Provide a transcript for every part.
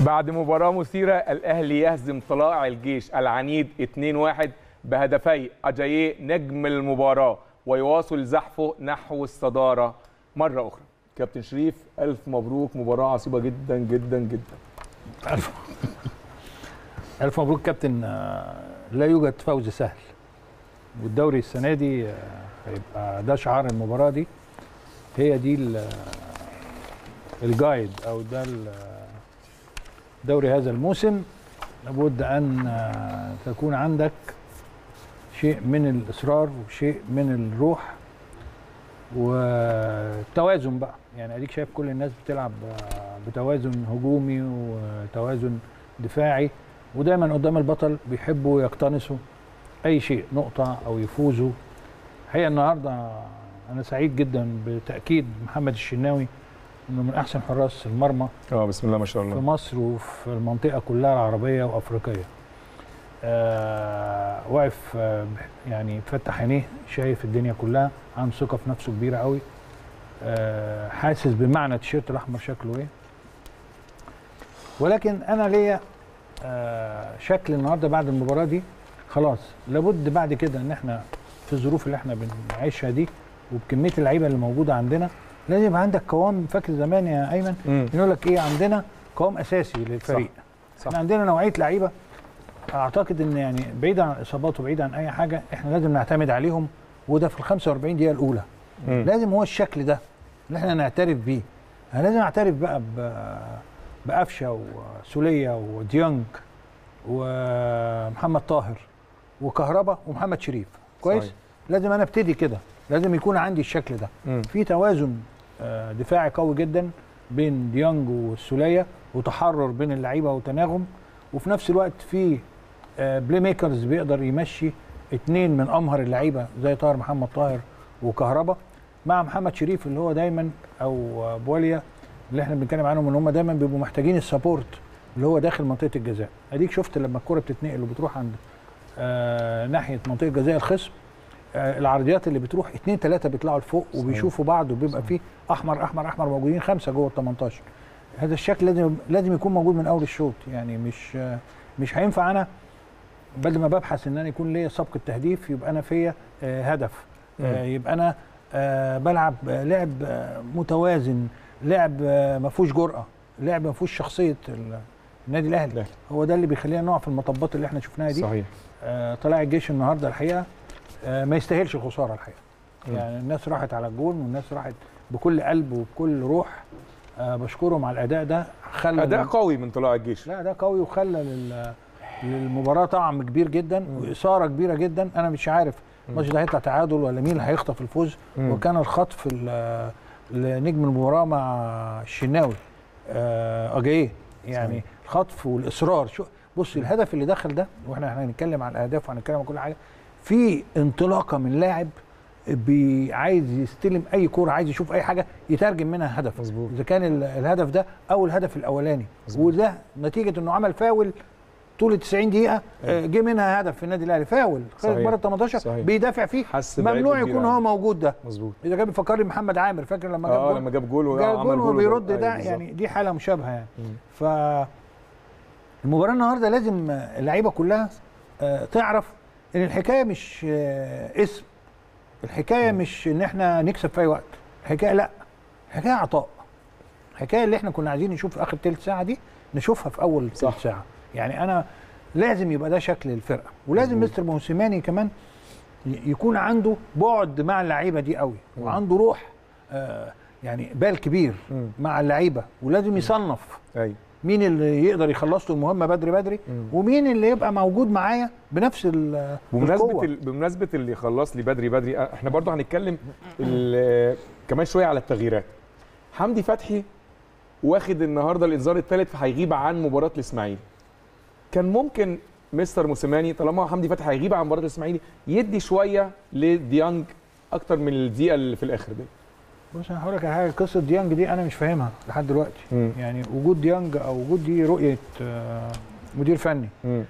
بعد مباراة مثيرة الأهلي يهزم طلائع الجيش العنيد 2-1 بهدفي أجاييه نجم المباراة ويواصل زحفه نحو الصدارة مرة أخرى كابتن شريف ألف مبروك مباراة عصيبة جدا جدا جدا ألف ألف مبروك كابتن آه، لا يوجد فوز سهل والدوري السنة دي آه، هيبقى ده شعار المباراة دي هي دي ال- الجايد أو ده ال- دوري هذا الموسم لابد أن آه، تكون عندك شيء من الإصرار وشيء من الروح والتوازن بقى يعني اديك شايف كل الناس بتلعب آه، بتوازن هجومي وتوازن دفاعي ودايما قدام البطل بيحبوا يقتنصوا اي شيء نقطه او يفوزوا الحقيقه النهارده انا سعيد جدا بتاكيد محمد الشناوي انه من احسن حراس المرمى اه بسم الله ما شاء في الله مصر وفي المنطقه كلها العربيه وافريقيه آه واقف آه يعني فتح عينيه شايف الدنيا كلها عنده ثقه في نفسه كبيره قوي آه حاسس بمعنى التيشيرت الاحمر شكله ايه ولكن انا ليا آه شكل النهارده بعد المباراه دي خلاص لابد بعد كده ان احنا في الظروف اللي احنا بنعيشها دي وبكميه اللعيبه اللي موجوده عندنا لازم يبقى عندك قوام فاكر زمان يا ايمن مم. يقول لك ايه عندنا قوام اساسي للفريق صح. احنا عندنا نوعيه لعيبه اعتقد ان يعني بعيد عن الاصابات وبعيد عن اي حاجه احنا لازم نعتمد عليهم وده في ال 45 دقيقه الاولى مم. لازم هو الشكل ده اللي احنا نعترف بيه انا لازم اعترف بقى ب- بقفشه وسوليه وديانج ومحمد طاهر وكهربا ومحمد شريف كويس صحيح. لازم انا ابتدي كده لازم يكون عندي الشكل ده مم. في توازن آه، دفاعي قوي جدا بين ديانج والسوليه وتحرر بين اللعيبه وتناغم وفي نفس الوقت في آه، بلاي ميكرز بيقدر يمشي اتنين من امهر اللعيبه زي طاهر محمد طاهر وكهربا مع محمد شريف اللي هو دايما او آه، بواليا اللي احنا بنتكلم عنهم ان هم دايما بيبقوا محتاجين السبورت اللي هو داخل منطقه الجزاء اديك شفت لما الكره بتتنقل وبتروح عند آه ناحيه منطقه جزاء الخصم آه العرضيات اللي بتروح اتنين تلاته بيطلعوا لفوق صحيح. وبيشوفوا بعض وبيبقى فيه احمر احمر احمر موجودين خمسه جوه ال 18 هذا الشكل لازم لازم يكون موجود من اول الشوط يعني مش آه مش هينفع انا بدل ما ببحث ان انا يكون ليا سبق التهديف يبقى انا فيا آه هدف آه يبقى انا آه بلعب آه لعب آه متوازن لعب آه ما فيهوش جرأه لعب ما فيهوش شخصيه ال- النادي الاهلي الأهلي. هو ده اللي بيخلينا نقع في المطبات اللي احنا شفناها دي صحيح آه طلع الجيش النهارده الحقيقه آه ما يستاهلش الخساره الحقيقه مم. يعني الناس راحت على الجون والناس راحت بكل قلب وبكل روح آه بشكرهم على الاداء ده خلى أداء قوي من طلائع الجيش لا ده قوي وخلى لل للمباراه طعم كبير جدا واثاره كبيره جدا انا مش عارف الماتش ده هيطلع تعادل ولا مين اللي هيخطف الفوز مم. وكان الخطف ال- لنجم المباراه مع الشناوي آه اجايه يعني صحيح. الخطف والاصرار شو بص الهدف اللي دخل ده واحنا احنا هنتكلم عن الاهداف وهنتكلم عن كل حاجه في انطلاقه من لاعب بي- عايز يستلم اي كوره عايز يشوف اي حاجه يترجم منها هدف مظبوط. اذا كان ال- الهدف ده او الهدف الاولاني مظبوط. وده نتيجه انه عمل فاول طول ال 90 دقيقه آه، جه منها هدف في النادي الاهلي فاول خارج صحيح. بره ال 18 صحيح. بيدافع فيه حس بعيب ممنوع كبير يكون عنه. هو موجود ده مظبوط اذا كان بيفكرني محمد عامر فاكر لما جاب اه جول لما جاب جول جاب وعمل جول جول وبيرد أيوة ده بالظبط. يعني دي حاله مشابهه يعني مم. ف المباراه النهارده لازم اللعيبه كلها آه، تعرف ان الحكايه مش آه، اسم الحكايه مش ان احنا نكسب في اي وقت الحكايه لا الحكايه عطاء الحكايه اللي احنا كنا عايزين نشوف في اخر ثلث ساعه دي نشوفها في اول صح. ثلث ساعه يعني انا لازم يبقى ده شكل الفرقه ولازم مظبوط. مستر موسيماني كمان ي- يكون عنده بعد مع اللعيبه دي قوي مم. وعنده روح آه، يعني بال كبير مم. مع اللعيبه ولازم يصنف ايوه مين اللي يقدر يخلص له المهمه بدري بدري مم. ومين اللي يبقى موجود معايا بنفس ال- بمناسبه القوة. ال... بمناسبه اللي خلص لي بدري بدري أه، احنا برضو هنتكلم ال... كمان شويه على التغييرات حمدي فتحي واخد النهارده الانذار الثالث فهيغيب عن مباراه الاسماعيلي كان ممكن مستر موسيماني طالما حمدي فتحي هيغيب عن مباراه الاسماعيلي يدي شويه لديانج اكتر من الدقيقه اللي في الاخر دي بص انا هقول لك على حاجه قصه ديانج دي انا مش فاهمها لحد دلوقتي مم. يعني وجود ديانج او وجود دي رؤيه آه، مدير فني مم.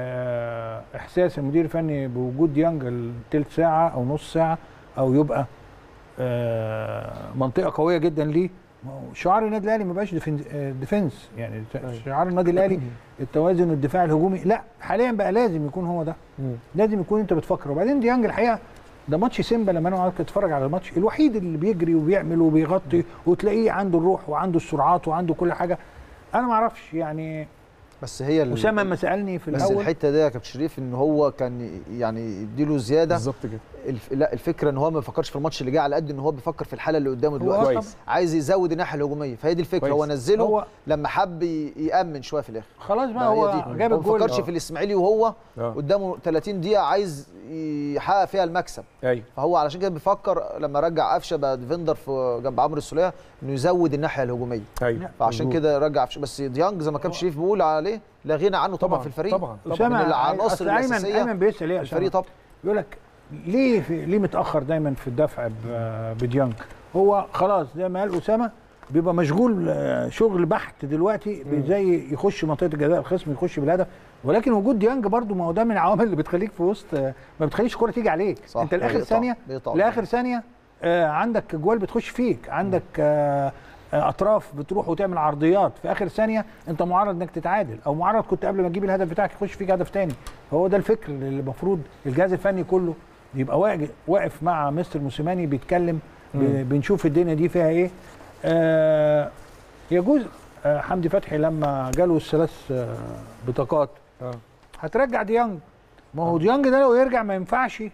آه، احساس المدير الفني بوجود ديانج الثلث ساعه او نص ساعه او يبقى آه، منطقه قويه جدا ليه ما هو شعار النادي الاهلي ما بقاش ديفنس, آه، ديفنس يعني شعار النادي الاهلي التوازن والدفاع الهجومي لا حاليا بقى لازم يكون هو ده لازم يكون انت بتفكر وبعدين ديانج الحقيقه ده ماتش سيمبا لما انا قعدت اتفرج على الماتش الوحيد اللي بيجري وبيعمل وبيغطي وتلاقيه عنده الروح وعنده السرعات وعنده كل حاجه انا ما اعرفش يعني بس هي ال- اسامه لما سالني في بس الاول الحته دي يا كابتن شريف ان هو كان يعني يديله زياده بالظبط كده الف... لا الفكره ان هو ما بيفكرش في الماتش اللي جاي على قد ان هو بيفكر في الحاله اللي قدامه هو دلوقتي كويس عايز يزود الناحيه الهجوميه فهي دي الفكره كويس. هو نزله هو لما حب ي- يامن شويه في الاخر خلاص بقى ما هي هو دي. جاب هو ما الجول فكرش آه. في الاسماعيلي وهو اه قدامه 30 دقيقه عايز يحقق فيها المكسب ايوه فهو علشان كده بيفكر لما رجع قفشه بقى ديفندر في جنب عمرو السوليه انه يزود الناحيه الهجوميه ايوه فعشان مظبوط. كده رجع قفشه بس ديانج زي ما كابتن شريف بيقول عليه لا غنى عنه طبعا, في الفريق طبعا طبعا اسامه من العناصر أصل ايمن الأساسية ايمن بيسال ايه يا الفريق اسامه طبعا يقول لك ليه في ليه متاخر دايما في الدفع ب- بديانج هو خلاص زي ما قال اسامه بيبقى مشغول آه، شغل بحت دلوقتي زي يخش منطقه الجزاء الخصم يخش بالهدف ولكن وجود ديانج برضو ما هو ده من العوامل اللي بتخليك في وسط آه، ما بتخليش الكوره تيجي عليك صح، انت لاخر بيقطع- ثانيه بيقطع. لاخر ثانيه آه، عندك جوال بتخش فيك عندك آه، آه، اطراف بتروح وتعمل عرضيات في اخر ثانيه انت معرض انك تتعادل او معرض كنت قبل ما تجيب الهدف بتاعك يخش فيك هدف تاني فهو ده الفكر اللي المفروض الجهاز الفني كله يبقى واقف- واقف مع مستر موسيماني بيتكلم ب- بنشوف الدنيا دي فيها ايه آه يجوز آه حمدي فتحي لما جاله الثلاث آه بطاقات اه هترجع ديانج ما هو ديانج ده لو يرجع ما ينفعش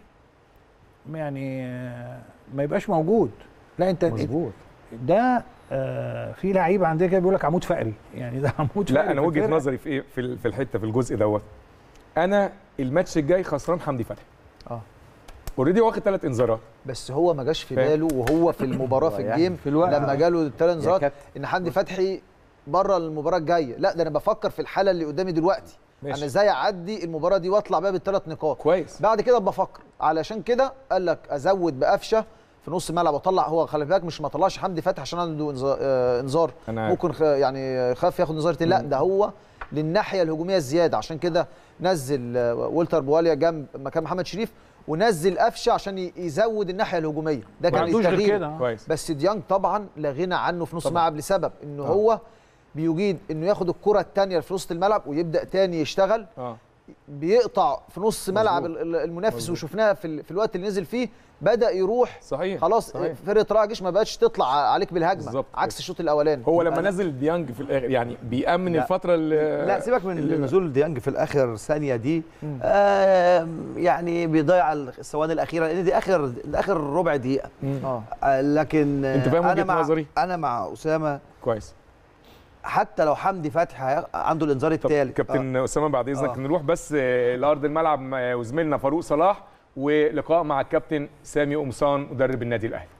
يعني آه ما يبقاش موجود لا انت مظبوط ده آه في لعيبه عندنا كده بيقول لك عمود فقري يعني ده عمود فقري لا انا في وجهه الفرقة. نظري في ايه في ال- في الحته في الجزء دوت انا الماتش الجاي خسران حمدي فتحي اه اوريدي واخد ثلاث انذارات بس هو ما جاش في فاهم. باله وهو في المباراه في يعني الجيم في الوقت لما جاله الثلاث انذارات كابتن. ان حمدي فتحي بره المباراه الجايه لا ده انا بفكر في الحاله اللي قدامي دلوقتي ماشي. انا ازاي اعدي المباراه دي واطلع بيها بالثلاث نقاط كويس بعد كده بفكر علشان كده قال لك ازود بقفشه في نص الملعب واطلع هو خلي بالك مش ما طلعش حمدي فتحي عشان عنده إنذا- آه، انذار انا عارف. ممكن خ- يعني خاف ياخد انذار تاني لا ده هو للناحيه الهجوميه الزياده عشان كده نزل آه، والتر بواليا جنب مكان محمد شريف ونزل قفشه عشان ي- يزود الناحيه الهجوميه ده ما كان عندوش غير التغيير كده آه. كويس بس ديانج طبعا لا غنى عنه في نص طبعاً. الملعب لسبب انه آه. هو بيجيد انه ياخد الكره الثانيه في وسط الملعب ويبدا تاني يشتغل اه بيقطع في نص ملعب مظبوط. ال- ال- المنافس مظبوط. وشفناها في, ال- في الوقت اللي نزل فيه بدا يروح صحيح خلاص صحيح. فرقه رائع جيش ما بقتش تطلع عليك بالهجمه بالظبط عكس كده. الشوط الاولاني هو لما نزل ديانج في الاخر يعني بيامن لا. الفتره اللي لا سيبك من اللي- نزول ديانج في الاخر ثانيه دي آه يعني بيضيع الثواني الاخيره لان دي اخر دي اخر ربع دقيقه مم. اه آه لكن آه، أنت فاهم أنا وجهة مع نظري؟ انا مع اسامه كويس حتى لو حمدي فتحي هي- عنده الانذار طب الثالث كابتن اسامه بعد اذنك آه. نروح بس آه، لارض الملعب مع- وزميلنا فاروق صلاح ولقاء مع الكابتن سامي قمصان مدرب النادي الاهلي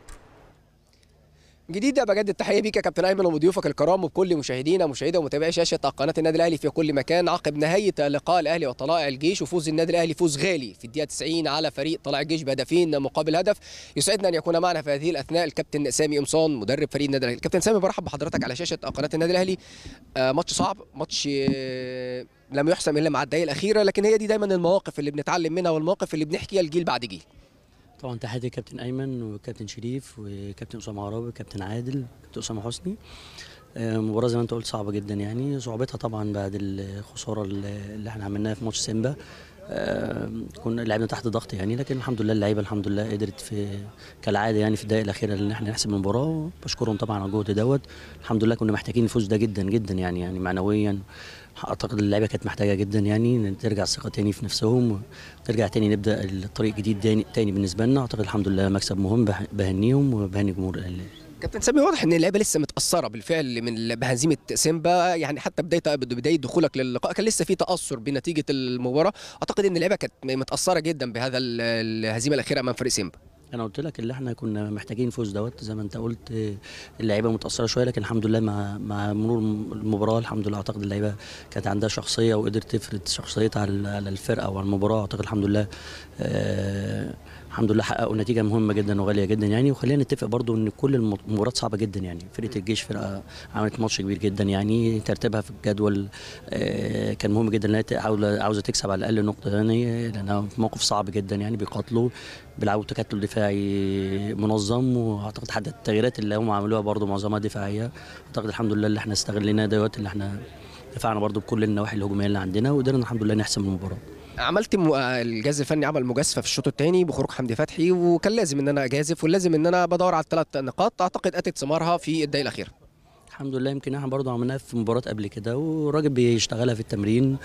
جديد بجدد التحيه بيك يا كابتن ايمن وضيوفك الكرام وبكل مشاهدينا ومشاهدي ومتابعي شاشه قناه النادي الاهلي في كل مكان عقب نهايه لقاء الاهلي وطلائع الجيش وفوز النادي الاهلي فوز غالي في الدقيقه 90 على فريق طلائع الجيش بهدفين مقابل هدف يسعدنا ان يكون معنا في هذه الاثناء الكابتن سامي قمصان مدرب فريق النادي الاهلي كابتن سامي برحب بحضرتك على شاشه قناه النادي الاهلي آه ماتش صعب ماتش آه لم يحسم الا مع الدقائق الاخيره لكن هي دي دايما المواقف اللي بنتعلم منها والمواقف اللي بنحكيها الجيل بعد جيل طبعا تحياتي كابتن ايمن وكابتن شريف وكابتن اسامه عرابي وكابتن عادل وكابتن اسامه حسني آه، مباراه زي ما انت قلت صعبه جدا يعني صعوبتها طبعا بعد الخساره اللي اللي احنا عملناها في ماتش سيمبا آه، كنا لعبنا تحت ضغط يعني لكن الحمد لله اللعيبه الحمد لله قدرت في كالعاده يعني في الدقائق الاخيره ان احنا نحسم المباراه بشكرهم طبعا على الجهد دوت الحمد لله كنا محتاجين الفوز ده جدا جدا يعني يعني معنويا اعتقد اللعيبه كانت محتاجه جدا يعني ان ترجع الثقه تاني في نفسهم وترجع تاني نبدا الطريق جديد تاني, تاني بالنسبه لنا اعتقد الحمد لله مكسب مهم بح- بهنيهم وبهني جمهور الاهلي كابتن سامي واضح ان اللعيبه لسه متاثره بالفعل من بهزيمه سيمبا يعني حتى بدايه بدايه دخولك للقاء كان لسه في تاثر بنتيجه المباراه اعتقد ان اللعيبه كانت متاثره جدا بهذا ال- الهزيمه الاخيره امام فريق سيمبا انا قلت لك اللي احنا كنا محتاجين فوز دوت زي ما انت قلت آه، اللعيبه متاثره شويه لكن الحمد لله مع مع مرور المباراه الحمد لله اعتقد اللعيبه كانت عندها شخصيه وقدرت تفرض شخصيتها على على الفرقه وعلى المباراه اعتقد الحمد لله آه، الحمد لله حققوا نتيجه مهمه جدا وغاليه جدا يعني وخلينا نتفق برضو ان كل الم- المباريات صعبه جدا يعني فرقه الجيش فرقه عملت ماتش كبير جدا يعني ترتيبها في الجدول آه، كان مهم جدا انها ت- عاوزه عاوزه تكسب على الاقل نقطه ثانيه لانها في موقف صعب جدا يعني بيقاتلوا بيلعبوا تكتل دفاعي منظم واعتقد حتى التغييرات اللي هم عملوها برضو معظمها دفاعيه اعتقد الحمد لله اللي احنا استغليناه دوت اللي احنا دفعنا برضو بكل النواحي الهجوميه اللي عندنا وقدرنا الحمد لله نحسم المباراه عملت م... آه، الجهاز الفني عمل مجازفه في الشوط الثاني بخروج حمدي فتحي وكان لازم ان انا اجازف ولازم ان انا بدور على الثلاث نقاط اعتقد اتت ثمارها في الدقيقه الاخيره الحمد لله يمكن احنا برضه عملناها في مباراه قبل كده والراجل بيشتغلها في التمرين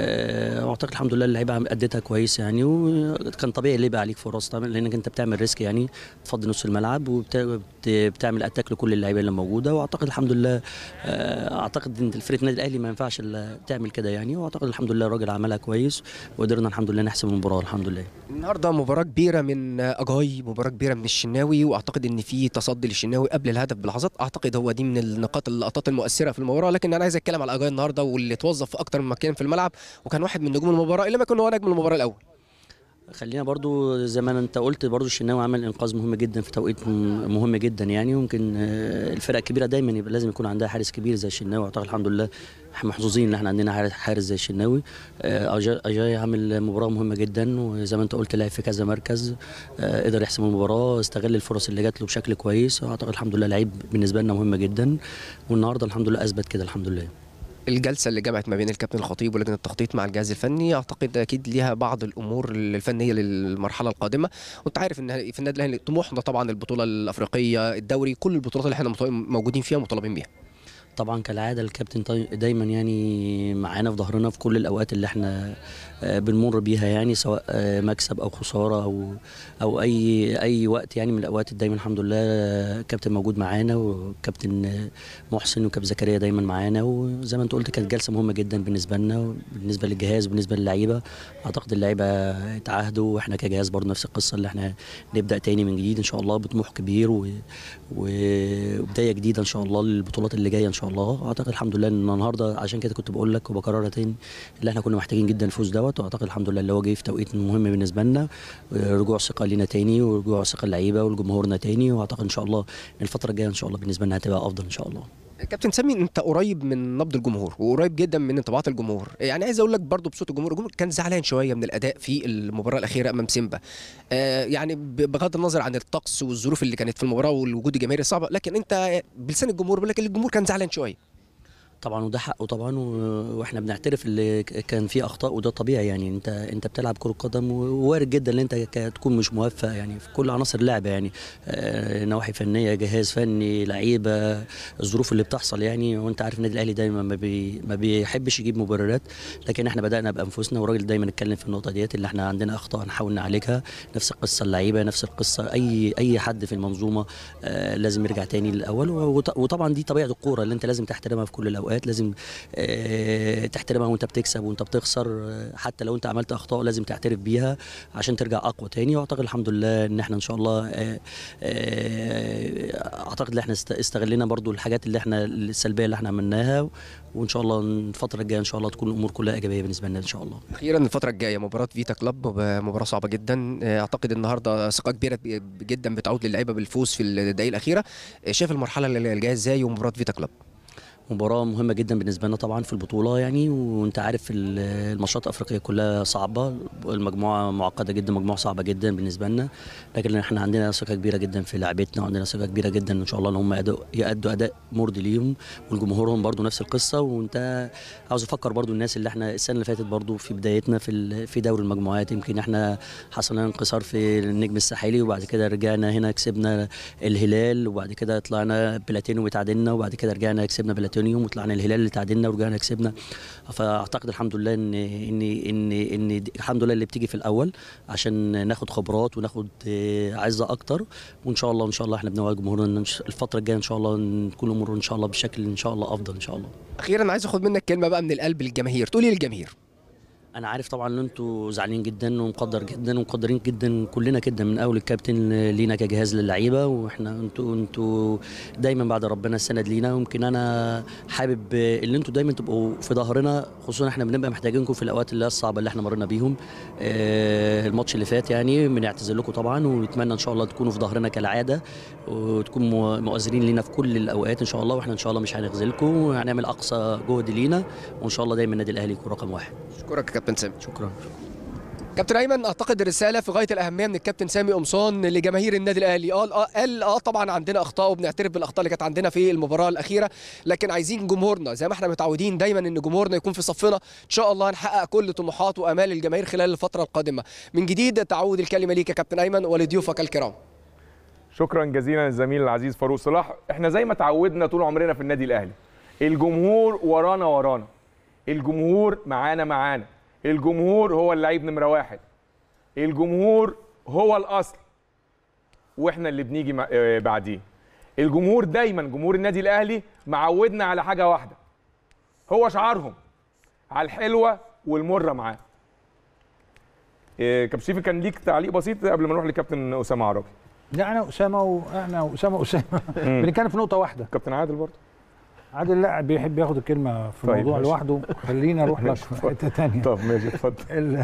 آه، واعتقد الحمد لله اللعيبه اديتها كويس يعني وكان طبيعي اللي يبقى عليك فرص طبعا لانك انت بتعمل ريسك يعني تفضي نص الملعب وبتعمل اتاك لكل اللعيبه اللي موجوده واعتقد الحمد لله آه، اعتقد ان فرقه النادي الاهلي ما ينفعش الا تعمل كده يعني واعتقد الحمد لله الراجل عملها كويس وقدرنا الحمد لله نحسم المباراه الحمد لله النهارده مباراه كبيره من اجاي مباراه كبيره من الشناوي واعتقد ان في تصدي للشناوي قبل الهدف بلحظات اعتقد هو دي من النقاط اللقطات المؤثره في المباراه لكن انا عايز اتكلم على اجاي النهارده واللي توظف في اكتر من مكان في الملعب وكان واحد من نجوم المباراه الا ما يكون هو نجم المباراه الاول خلينا برضو زي ما انت قلت برضو الشناوي عمل انقاذ مهم جدا في توقيت م- مهم جدا يعني ويمكن آه، الفرق الكبيره دايما يبقى لازم يكون عندها حارس كبير زي الشناوي اعتقد الحمد لله احنا محظوظين ان احنا عندنا حارس- حارس زي الشناوي آه، أجا- اجاي عامل مباراه مهمه جدا وزي ما انت قلت لعب في كذا مركز آه، قدر يحسم المباراه استغل الفرص اللي جات له بشكل كويس واعتقد الحمد لله لعيب بالنسبه لنا مهم جدا والنهارده الحمد لله اثبت كده الحمد لله الجلسه اللي جمعت ما بين الكابتن الخطيب ولجنه التخطيط مع الجهاز الفني اعتقد اكيد ليها بعض الامور الفنيه للمرحله القادمه وانت عارف ان في النادي الاهلي طموحنا طبعا البطوله الافريقيه الدوري كل البطولات اللي احنا مط- موجودين فيها مطالبين بيها طبعا كالعاده الكابتن طي- دايما يعني معانا في ظهرنا في كل الاوقات اللي احنا آه، بنمر بيها يعني سواء آه، مكسب او خساره او او اي اي وقت يعني من الاوقات دايما الحمد لله آه، الكابتن موجود معانا وكابتن آه، محسن وكابتن زكريا دايما معانا وزي ما انت قلت كانت جلسه مهمه جدا بالنسبه لنا وبالنسبه للجهاز وبالنسبه للعيبه اعتقد اللعيبه اتعاهدوا واحنا كجهاز برضه نفس القصه اللي احنا نبدا تاني من جديد ان شاء الله بطموح كبير و... و- وبدايه جديده ان شاء الله للبطولات اللي جايه ان شاء الله اعتقد الحمد لله ان النهارده عشان كده كنت بقول لك وبكررها تاني اللي احنا كنا محتاجين جدا الفوز دوت واعتقد الحمد لله اللي هو جاي في توقيت مهم بالنسبه لنا رجوع ثقه لينا تاني ورجوع ثقه اللعيبه ولجمهورنا تاني واعتقد ان شاء الله ان الفتره الجايه ان شاء الله بالنسبه لنا هتبقى افضل ان شاء الله كابتن سامي انت قريب من نبض الجمهور وقريب جدا من انطباعات الجمهور يعني عايز اقول لك برضو بصوت الجمهور الجمهور كان زعلان شويه من الاداء في المباراه الاخيره امام سيمبا آه يعني ب- بغض النظر عن الطقس والظروف اللي كانت في المباراه والوجود الجماهيري الصعب لكن انت بلسان الجمهور بيقول لك الجمهور كان زعلان شويه طبعا وده حقه طبعا و- واحنا بنعترف اللي ك- كان في اخطاء وده طبيعي يعني انت انت بتلعب كره قدم ووارد جدا ان انت ك- تكون مش موفق يعني في كل عناصر اللعبه يعني آه، نواحي فنيه جهاز فني لعيبه الظروف اللي بتحصل يعني وانت عارف النادي الاهلي دايما ما, بي ما بيحبش يجيب مبررات لكن احنا بدانا بانفسنا والراجل دايما اتكلم في النقطه ديت اللي احنا عندنا اخطاء نحاول نعالجها نفس القصه اللعيبه نفس القصه اي اي حد في المنظومه آه، لازم يرجع تاني للاول وط- وطبعا دي طبيعه الكوره اللي انت لازم تحترمها في كل الاوقات لازم آه، تحترمها وانت بتكسب وانت بتخسر آه، حتى لو انت عملت اخطاء لازم تعترف بيها عشان ترجع اقوى تاني واعتقد الحمد لله ان احنا ان شاء الله آه، آه، اعتقد ان احنا است- استغلينا برضو الحاجات اللي احنا السلبيه اللي احنا عملناها وان شاء الله الفتره الجايه ان شاء الله تكون الامور كلها ايجابيه بالنسبه لنا ان شاء الله اخيرا الفتره الجايه مباراه فيتا كلاب مباراه صعبه جدا اعتقد النهارده ثقه كبيره جدا بتعود للعيبه بالفوز في الدقائق الاخيره شايف المرحله اللي جايه ازاي ومباراه فيتا كلاب مباراة مهمة جدا بالنسبة لنا طبعا في البطولة يعني وانت عارف ال- الماتشات الأفريقية كلها صعبة المجموعة معقدة جدا مجموعة صعبة جدا بالنسبة لنا لكن احنا عندنا ثقة كبيرة جدا في لعبتنا وعندنا ثقة كبيرة جدا ان شاء الله ان هم يأدوا, يأدوا أداء مرضي ليهم والجمهورهم برضو نفس القصة وانت عاوز افكر برضو الناس اللي احنا السنة اللي فاتت برضو في بدايتنا في ال- في دوري المجموعات يمكن احنا حصل لنا انكسار في النجم الساحلي وبعد كده رجعنا هنا كسبنا الهلال وبعد كده طلعنا بلاتينيوم وتعادلنا وبعد كده رجعنا كسبنا بلاتينيوم وطلعنا الهلال اللي تعادلنا ورجعنا كسبنا فاعتقد الحمد لله ان ان ان ان دي- الحمد لله اللي بتيجي في الاول عشان ناخد خبرات وناخد آه، عزه اكتر وان شاء الله ان شاء الله احنا بنوعد جمهورنا ان إن شاء- الفتره الجايه ان شاء الله نكون الامور ان شاء الله بشكل ان شاء الله افضل ان شاء الله اخيرا عايز اخد منك كلمه بقى من القلب للجماهير تقولي للجماهير انا عارف طبعا ان انتوا زعلانين جدا ومقدر جدا ومقدرين جدا كلنا كده من اول الكابتن لينا كجهاز للعيبه واحنا انتوا انتوا دايما بعد ربنا السند لينا ويمكن انا حابب ان انتوا دايما تبقوا في ظهرنا خصوصا احنا بنبقى محتاجينكم في الاوقات اللي هي الصعبه اللي احنا مرينا بيهم آه، الماتش اللي فات يعني بنعتذر لكم طبعا ونتمنى ان شاء الله تكونوا في ظهرنا كالعاده وتكونوا مؤازرين لينا في كل الاوقات ان شاء الله واحنا ان شاء الله مش هنخذلكم وهنعمل اقصى جهد لينا وان شاء الله دايما النادي الاهلي يكون رقم واحد اشكرك يا كابتن سامي شكرا كابتن ايمن اعتقد الرساله في غايه الاهميه من الكابتن سامي قمصان لجماهير النادي الاهلي قال اه قال اه طبعا عندنا اخطاء وبنعترف بالاخطاء اللي كانت عندنا في المباراه الاخيره لكن عايزين جمهورنا زي ما احنا متعودين دايما ان جمهورنا يكون في صفنا ان شاء الله نحقق كل طموحات وامال الجماهير خلال الفتره القادمه من جديد تعود الكلمه ليك يا كابتن ايمن ولضيوفك الكرام شكرا جزيلا للزميل العزيز فاروق صلاح احنا زي ما تعودنا طول عمرنا في النادي الاهلي الجمهور ورانا ورانا الجمهور معانا معانا الجمهور هو اللعيب نمره واحد الجمهور هو الاصل واحنا اللي بنيجي مع- آه، بعديه الجمهور دايما جمهور النادي الاهلي معودنا على حاجه واحده هو شعارهم على الحلوه والمره معاه آه، كابتن شريف كان ليك تعليق بسيط قبل ما نروح لكابتن اسامه عربي لا انا اسامه وانا واسامه اسامه بنتكلم في نقطه واحده كابتن عادل برضه عادل لا بيحب ياخد الكلمه في طيب، الموضوع ماشي. لوحده خلينا اروح لك ماشي، في اتفضل. حته ثانيه طب ماشي اتفضل ال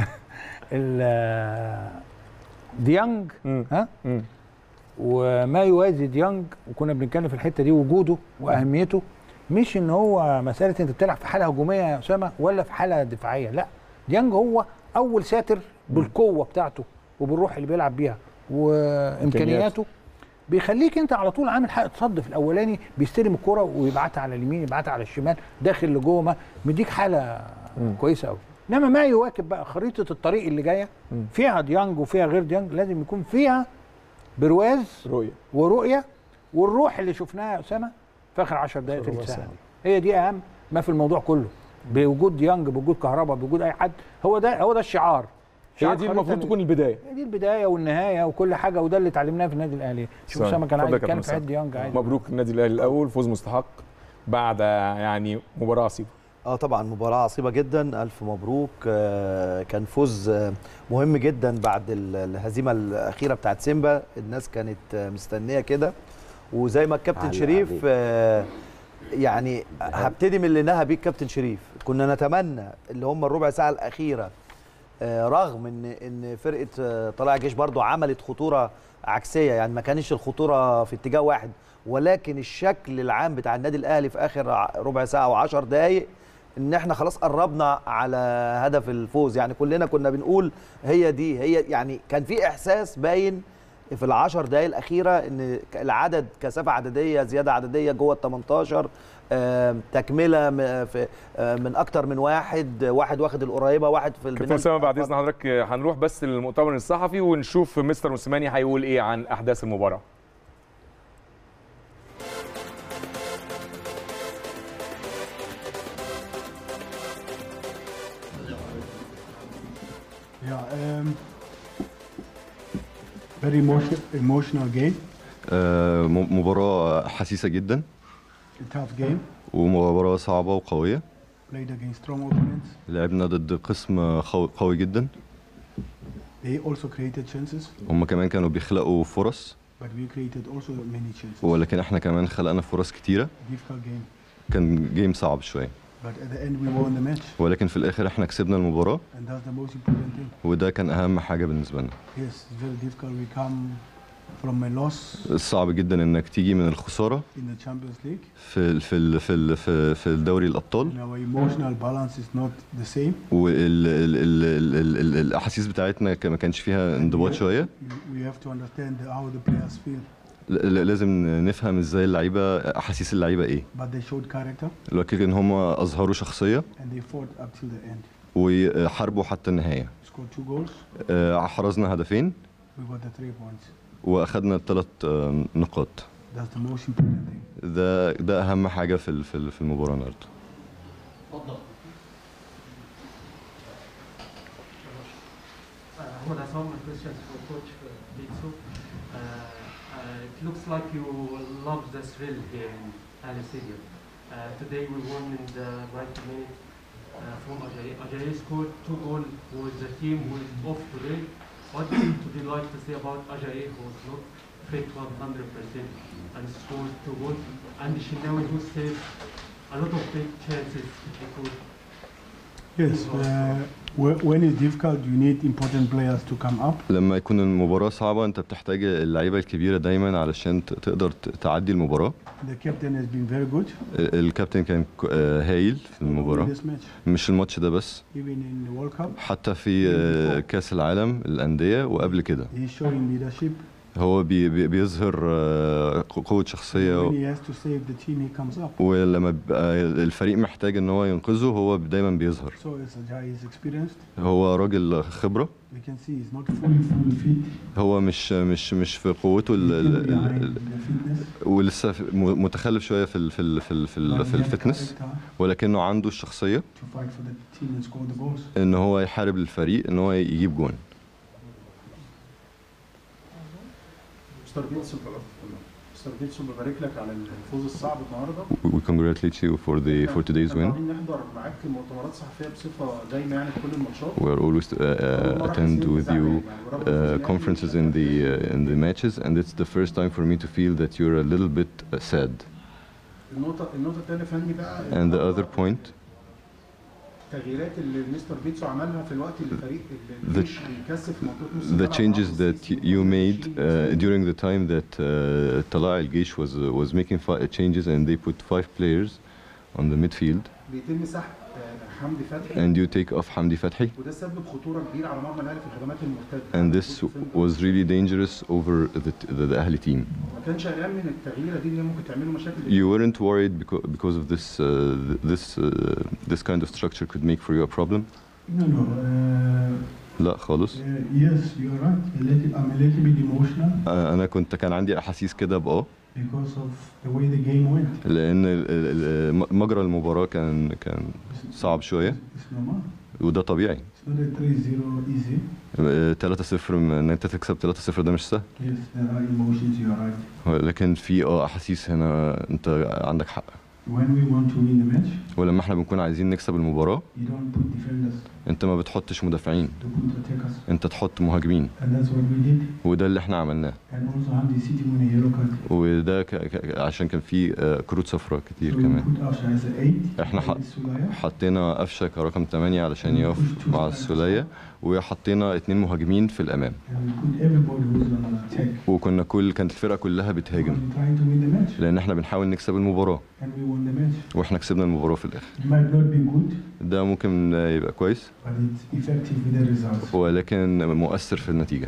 ال ديانج مم. ها مم. وما يوازي ديانج وكنا بنتكلم في الحته دي وجوده واهميته مش ان هو مساله انت بتلعب في حاله هجوميه يا اسامه ولا في حاله دفاعيه لا ديانج هو اول ساتر بالقوه بتاعته وبالروح اللي بيلعب بيها وامكانياته بيخليك انت على طول عامل حق تصد في الاولاني بيستلم الكره ويبعتها على اليمين يبعتها على الشمال داخل لجوه ما مديك حاله كويسه قوي انما ما يواكب بقى خريطه الطريق اللي جايه فيها ديانج وفيها غير ديانج لازم يكون فيها برواز رؤيه ورؤيه والروح اللي شفناها يا اسامه في اخر 10 دقائق ربع تلت ساعه ساعة. دي. هي دي اهم ما في الموضوع كله بوجود ديانج بوجود كهرباء بوجود اي حد هو ده هو ده الشعار هي شعار دي خريطة المفروض ال- تكون البدايه هي دي البدايه والنهايه وكل حاجه وده اللي اتعلمناه في النادي الاهلي شوف ثانية. اسامه كان اتفضل عايز يا يتكلم كابتن في حته أسامة. ديانج عادي مبروك النادي الاهلي الاول فوز مستحق بعد يعني مباراه عصيبه اه طبعا مباراة عصيبة جدا ألف مبروك آه، كان فوز آه، مهم جدا بعد ال- الهزيمة الأخيرة بتاعت سيمبا الناس كانت آه، مستنية كده وزي ما الكابتن على شريف عليك. آه، يعني هبتدي من اللي نهى بيه الكابتن شريف كنا نتمنى اللي هم الربع ساعة الأخيرة آه، رغم ان ان فرقه آه، طلائع الجيش برضو عملت خطوره عكسيه يعني ما كانش الخطوره في اتجاه واحد ولكن الشكل العام بتاع النادي الاهلي في اخر ع- ربع ساعه و10 دقائق ان احنا خلاص قربنا على هدف الفوز يعني كلنا كنا بنقول هي دي هي يعني كان في احساس باين في العشر دقائق الاخيره ان العدد كثافه عدديه زياده عدديه جوه ال 18 آم، تكمله م- في- آه، من اكتر من واحد واحد واخد القريبه واحد في كابتن البناء اسامه بعد اذن حضرتك هنروح بس للمؤتمر الصحفي ونشوف مستر موسيماني هيقول ايه عن احداث المباراه Yeah, um, very emotion, emotional game, آه، م- مباراة حسيسة جدا a tough game. ومباراة صعبة وقوية Played against strong opponents. لعبنا ضد قسم قوي, قوي جدا They also created chances, هم كمان كانوا بيخلقوا فرص but we created also many chances. ولكن احنا كمان خلقنا فرص كتيرة Difficult game, كان جيم صعب شوية but at the end we won the match, ولكن في الآخر احنا كسبنا المباراة and that's the most important thing. وده كان أهم حاجة بالنسبة لنا Yes, it's very difficult. We come from a loss صعب جدا انك تيجي من الخسارة in the Champions League, في ال- في ال- في ال- في في الدوري الأبطال and our emotional balance is not the same. والأحاسيس بتاعتنا ك- ما كانش فيها انضباط شوية We, we have to understand how the players feel, ل- ل- لازم نفهم ازاي اللعيبة أحاسيس اللعيبة ايه but they showed character لكن هم أظهروا شخصية and they fought up till the end. وحاربوا حتى النهاية We scored two goals. آه، حرزنا هدفين We got the three points. واخدنا الثلاث نقاط That's the most important thing. ده ده اهم حاجه في ال- في ال- في المباراه النهارده Ahmed Hassan, my questions for Coach uh, Bitsu. Uh, uh, it looks like you love the thrill here in Ali Stadium. Uh, today we won in the 90 minutes. from Ajayi. Ajayi scored two goals with the team who is off today. What would you like to say about Ajayi who was not fit 100% and scored two goals? And Shinawi who saved a lot of big chances he could Yes, uh, wh- when it's difficult, you need important players to come up. لما يكون المباراة صعبة انت بتحتاج اللعيبة الكبيرة دايما علشان ت- تقدر ت- تعدي المباراة The captain has been very good ال- الكابتن كان ك- آه، هايل في in المباراة this match, مش الماتش ده بس even in the World Cup. حتى في آه، كأس العالم الأندية وقبل كده He's showing leadership. هو بي بي- بيظهر آه، قوة شخصية When he has to save the team, he comes up. ولما بيبقى الفريق محتاج ان هو ينقذه هو دايما بيظهر So it's a guy is experienced. هو راجل خبرة We can see he's not fully fully fit. هو مش مش مش في قوته ال He's ال still behind ال in the fitness. ولسه في- م- متخلف شويه في ال في ال في ال في, ال But في he has الفتنس character ولكنه عنده الشخصيه to fight for the team and score the goals. ان هو يحارب الفريق ان هو يجيب جون مستر بيتسون مستر بيتسون ببارك لك على الفوز الصعب النهارده We congratulate you for the for today's احنا win. طالعين نحضر معاك مؤتمرات صحفيه بصفه دايمه يعني في كل الماتشات We are always uh, uh, attend with you uh, conferences in the uh, in the matches, and it's the first time for me to feel that you're a little bit uh, sad. النقطه النقطه الثانيه فني بقى And the other point, التغييرات اللي مستر بيتسو عملها في الوقت اللي الفريق The- اللي مش بيكثف في منطقه نص the الملعب changes عبد that السيسي you made وشيل uh, during the time that uh, Talal Al Geish was uh, was making fi- changes, and they put five players on the midfield, بيتم سحب آه، حمدي فتحي and you take off Hamdi Fathi. وده سبب خطوره كبيره على مرمى الاهلي في الهجمات المرتده and this was really dangerous over the, the, the Ahli team. ما كانش قلقان من التغييره دي ان هي ممكن تعمل له مشاكل You weren't worried because, because of this, uh, th- this, uh, this kind of structure could make for you a problem? No, no. Uh, لا خالص. uh, yes, you're right. A little, I'm a little bit emotional آه، أنا كنت كان عندي أحاسيس كده بآه because of the way the game went. لأن ال- ال- ال- مجرى المباراة كان كان صعب شوية It's normal. وده طبيعي. It's not a 3-0 easy. آه، 3-0 م- إن أنت تكسب 3-0 ده مش سهل. Yes, there are emotions, you're right. لكن في اه أحاسيس هنا أنت عندك حق. When we want to win the match, ولما احنا بنكون عايزين نكسب المباراة you don't put defenders, أنت ما بتحطش مدافعين، you put attackers. أنت تحط مهاجمين. And that's what we did. وده اللي احنا عملناه. And also Hamdi City won a yellow card. وده ك... ك... عشان كان في آه، كروت صفراء So كتير we كمان put Afsha as a 8. احنا with حط- Sulaya. حطينا قفشه كرقم 8 علشان يقف مع السوليه وحطينا اتنين مهاجمين في الامام And we put everybody who's on an attack. وكنا كل كانت الفرقه كلها Because بتهاجم we're trying to win the match. لان احنا بنحاول نكسب المباراه And we won the match. واحنا كسبنا المباراه في الاخر It might not be good, ده ممكن آه، يبقى كويس but it's effective with the results. ولكن مؤثر في النتيجه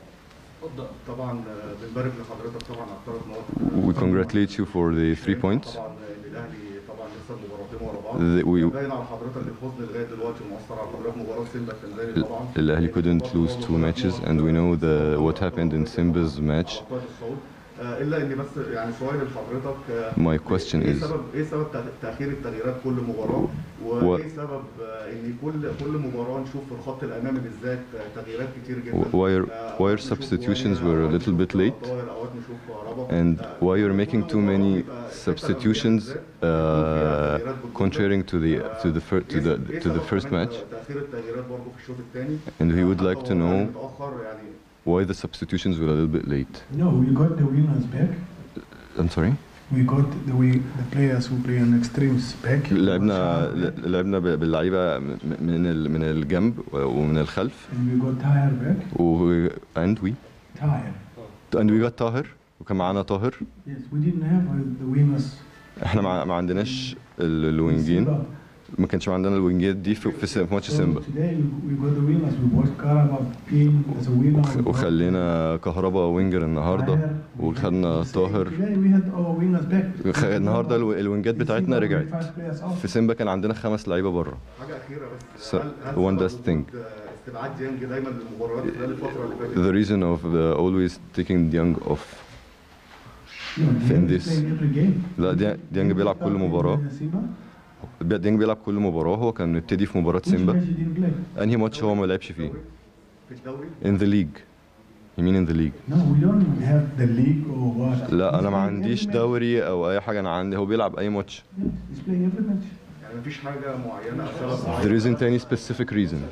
طبعا آه، بنبارك لحضرتك طبعا على الثلاث نقط We congratulate you for the three points طبعا آه، الاهلي طبعا لسه مباراتين ورا بعض The- we- باين على حضرتك الحزن لغايه دلوقتي ومؤثر على حضرتك مباراه سيمبا التنزاني طبعا الاهلي couldn't lose two matches and we know the what happened in Simba's match على قائد الصعود آه، الا ان بس يعني سؤال لحضرتك آه، My question ايه is- سبب ايه سبب تأ- تاخير التغييرات كل مباراه وايه سبب آه، ان كل كل مباراه نشوف في الخط الامامي بالذات آه، تغييرات كتير جدا Why are- آه، why are أوقات نشوف substitutions جواني، were a أوقات little نشوف bit late? طاهر، أوقات نشوف ربط. and آه، why you're كل making too مباراة many بيبقى الحتة substitutions الأمامية بالذات uh, بيكون فيها تغييرات contrary to the to the fir- to the إيه to the سبب first كمان match تأخير التغييرات برضه في الشوط الثاني and we would like to know متأخر يعني why the substitutions were a little bit late No, we got the winners back. I'm sorry We got the we, the players who play on extremes back. لعبنا لعبنا ب- باللعيبه م- من ال- من الجنب ومن الخلف And we got Tahir back. و and we Tahir. and we got طاهر وكان معانا طاهر Yes, we didn't have uh, the winners. احنا ما ما عندناش ال- الوينجين Simba. ما كانش عندنا الوينجات دي في في, س- في ماتش So سيمبا today we, we got the winners. We bought Karabakh in as a winner. We وخ- bought وخلينا كهربا وينجر النهارده Tahir. وخدنا طاهر Today we had our winners back. خ- النهارده الو- الوينجات بتاعتنا In Simba, we رجعت had five players out. في سيمبا كان عندنا خمس لعيبه بره حاجه اخيره بس So, هل هل one سبب last وجود، thing. آه، استبعاد ديانج دايما للمباريات خلال الفتره اللي فاتت the reason of uh, always taking Young off No, in Dieng this. playing every game. لا دي- ديانج بيلعب كل مباراه In Simba, ديانج بيلعب كل مباراه هو كان مبتدي في مباراه which سيمبا match he didn't play? انهي ماتش هو ما لعبش فيه في الدوري in the league you mean in the league No, we don't have the league or what. لا He's انا ما playing عنديش every match. دوري او اي حاجه انا عندي هو بيلعب اي ماتش Yeah, He's playing every match. يعني مفيش حاجه معينه او سبب معين There isn't any specific reason.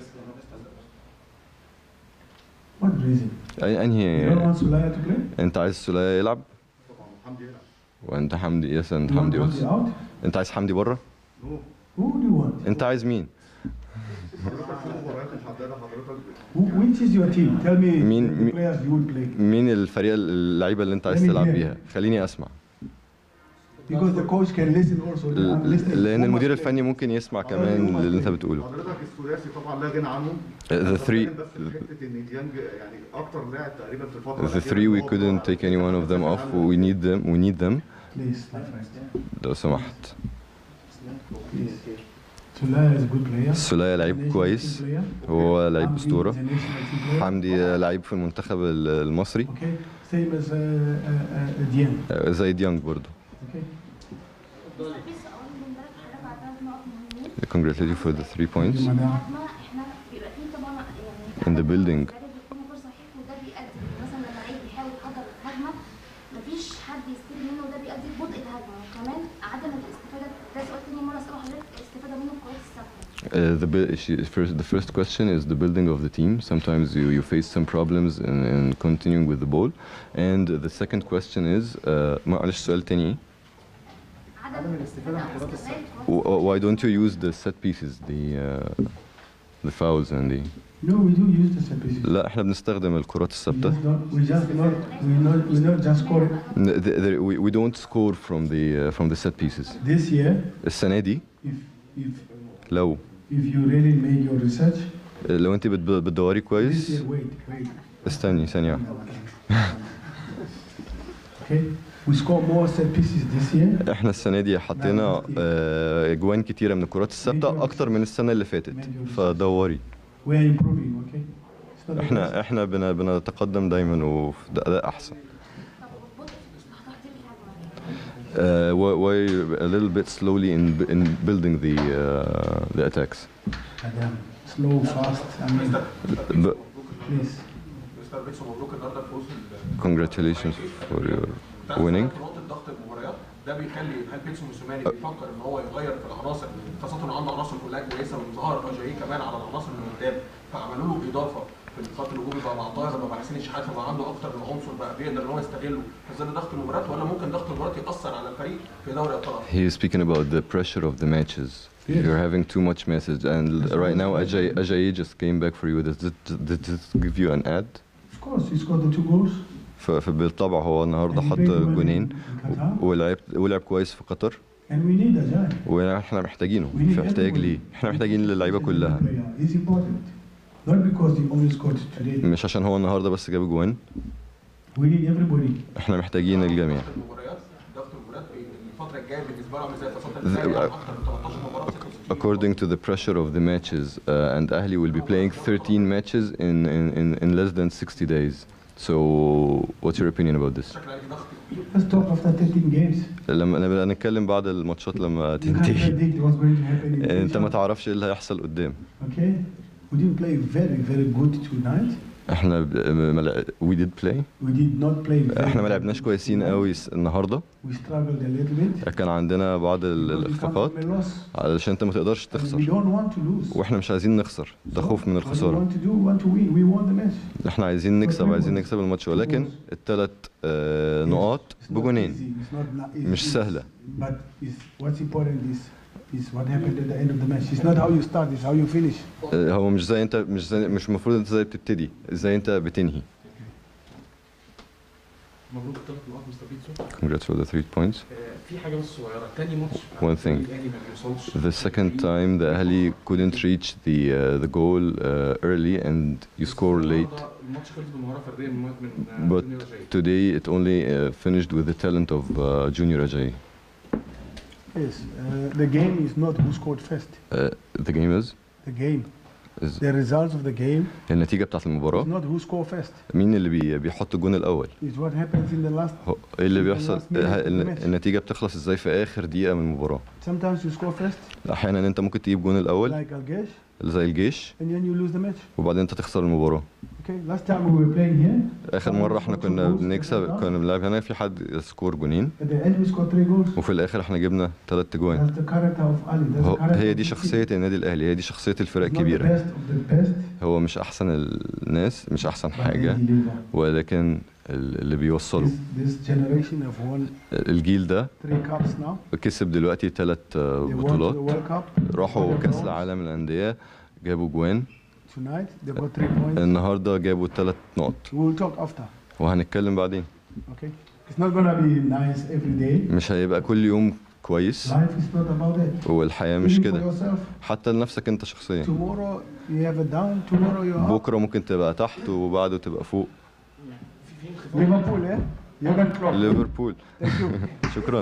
What reason? أي- You don't أنهي want Sulaya to play? أنت عايز سولية يلعب حمدي يلعب وأنت حمدي يس أنت You want حمدي Hamdi بس out? أنت عايز حمدي بره Who do you want? أنت عايز مين حضرتك في مباريات محدده حضرتك Who, which is your team? Tell me Mean- the me- players you would play. مين الفريق اللعيبة اللي أنت عايز Let me تلعب hear. بيها خليني أسمع Because the coach can listen also. I'm listening. لأن Who المدير must play? الفني ممكن يسمع كمان اللي أنت بتقوله حضرتك الثلاثي طبعا لا غنى عنه The three بس في حته ان ديانج يعني اكتر لاعب تقريبا في الفتره The الأخيرة three we هو couldn't take any one of them off we need them we need them Please, my friend. لو سمحت Please. Sulaya is a good player. سولية لعيب National كويس team player. هو لعيب Hamdi أسطورة is a national team player. حمدي لعيب في المنتخب ال- المصري Okay. Same as uh, uh, uh, Dieng. زي ديانج برضه Okay. congratulate you for the three points Madam. احنا بيبقى فيه طبعا يعني in the building المدرب بيكون غير صحيح وده بيؤدي مثلا لما لعيب بيحاول يحضر هجمه مفيش حد يستلم منه وده بيؤدي لبطء الهجمه وكمان عدم الاستفاده ده سؤال تاني مره اساله حضرتك الاستفاده منه الكويس الثابته Uh, the bu- she, first, the first question is the building of the team. Sometimes you, you face some problems in, in continuing with the ball. And the second question is, uh, معلش سؤال تاني عدم الاستفاده او استغلال W- why don't you use the set pieces, the uh, the fouls and the No, we do use the set pieces. لا احنا بنستخدم الكرات We الثابتة. just not, we just not, we not, we not just score it. N- the- the- we, we don't score from the uh, from the set pieces. This year, السنة دي if, if, لو if you really made your research, لو انت بت- بتدوري this كويس year, wait, wait, استني ثانية واحدة. okay? We score more set pieces this year. احنا السنة دي حطينا آه، اجوان كتيرة من الكرات الثابتة اكتر من السنة اللي فاتت فدوري We are improving, okay? It's not the best. احنا احنا بن- بنتقدم دايما وفي اداء احسن Uh, why, why a little bit slowly in in building the uh, the attacks? Madam, slow, fast, I mean, But please. مستر بيتسو مبروك النهارده الفوز congratulations for your winning. نقطه ضغط المباريات ده بيخلي هل بيتسو موسيماني بيفكر ان هو يغير في العناصر خاصه انه عنده عناصر كلها كويسه وظهر اجاي كمان على العناصر اللي قدام فعملوا له اضافه في الخط الهجومي بقى مع طاهر بقى مع حسين الشحات فبقى عنده اكتر من عنصر بقى بيقدر ان هو يستغله في ظل ضغط المباريات ولا ممكن ضغط المباريات ياثر على الفريق في دوري ابطال He is speaking about the pressure of the matches. You're having too much message, and right now Ajay Ajay just came back for you. Does it, did it give you an ad? Of course, he scored the two goals. ف- فبالطبع هو النهارده And he حط played well جونين in Qatar. ولعب ولعب كويس في قطر And we need Ajay. واحنا محتاجينه We need فمحتاج everybody. ليه احنا محتاجين اللعيبه كلها Player is important. Not because he only scored today. مش عشان هو النهارده بس جاب جوان We need everybody. احنا محتاجين الجميع المباريات ضغط المباريات الفتره الجايه بالنسبه له عامل زي التصدي الثاني The- اكتر من 13 مباراه 66 according to the pressure of the matches uh, and Ahli will be playing 13 matches in, in, in, in less than 60 days so what's your opinion about this Let's talk after 13 games. لما لما نتكلم بعد الماتشات لما You can't تنتهي predict what's going to happen in the انت ما future. تعرفش ايه اللي هيحصل قدام Okay? We didn't play very, very good tonight. احنا ب- ما لع- we did play We did not play very احنا ما لعبناش كويسين قوي الس- النهارده We struggled a little bit. كان عندنا بعض ال- Because we come الاخفاقات from a loss. علشان انت ما تقدرش We تخسر don't want to lose. واحنا مش عايزين نخسر ده خوف من What we الخساره want to do, want to win. We want the match. احنا عايزين نكسب عايزين نكسب الماتش ولكن الثلاث نقاط بجونين It's not, not it's, مش سهله But it's, what's important is is what happened at the end of the match. It's not how you start, it's how you finish. آه، هو مش زي انت مش زي مش المفروض انت زي بتبتدي ازاي انت بتنهي مبروك الثلاث نقاط مستر بيتسو congrats for the three points آه، في حاجه بس صغيره تاني ماتش One thing. الاهلي ما بيوصلش the second time the Ahli couldn't reach the uh, the goal uh, early and you score late النهارده الماتش خلص بمهاره فرديه من من but جونيور جاي. today it only uh, finished with the talent of uh, Junior Ajay Yes, uh, the game is not who scored first. uh, the game is The game, is the results of the game النتيجة بتاعت is المباراة not who scored first. مين اللي بي بيحط الجون الأول It's what happens in the last. هو ايه اللي in the بيحصل last minute of the ه- match. النتيجة بتخلص ازاي في آخر دقيقة من المباراة Sometimes you score first, أحيانا أنت ممكن تجيب جون الأول like Algesh. زي الجيش and then you lose the match. وبعدين انت تخسر المباراه Okay, last time we were playing here, اخر مره احنا كنا بنكسب كنا بنلعب هنا في حد سكور جونين at the end we scored three goals. وفي الاخر احنا جبنا ثلاث جوان That's the character of Ali. That's هو the character هي of دي the شخصيه team. النادي الاهلي هي دي شخصيه الفرق He's not the الكبيره best of the best, هو مش احسن الناس مش احسن but they حاجه deliver. ولكن ال- اللي بيوصلوا This, this generation have won الجيل ده three cups now. كسب دلوقتي ثلاث They won the بطولات World Cup. راحوا They كاس won. العالم للانديه جابوا جوان Tonight they got three points. النهارده جابوا ثلاث نقط We will talk after. وهنتكلم بعدين Okay. It's not gonna be nice every day. مش هيبقى كل يوم كويس Life is not about it. والحياه مش Even for كده yourself. حتى لنفسك انت شخصيا Tomorrow you have a down. Tomorrow you're up. بكره ممكن تبقى تحت وبعده تبقى فوق Liverpool, eh? Jurgen Klopp. ليفربول شكرا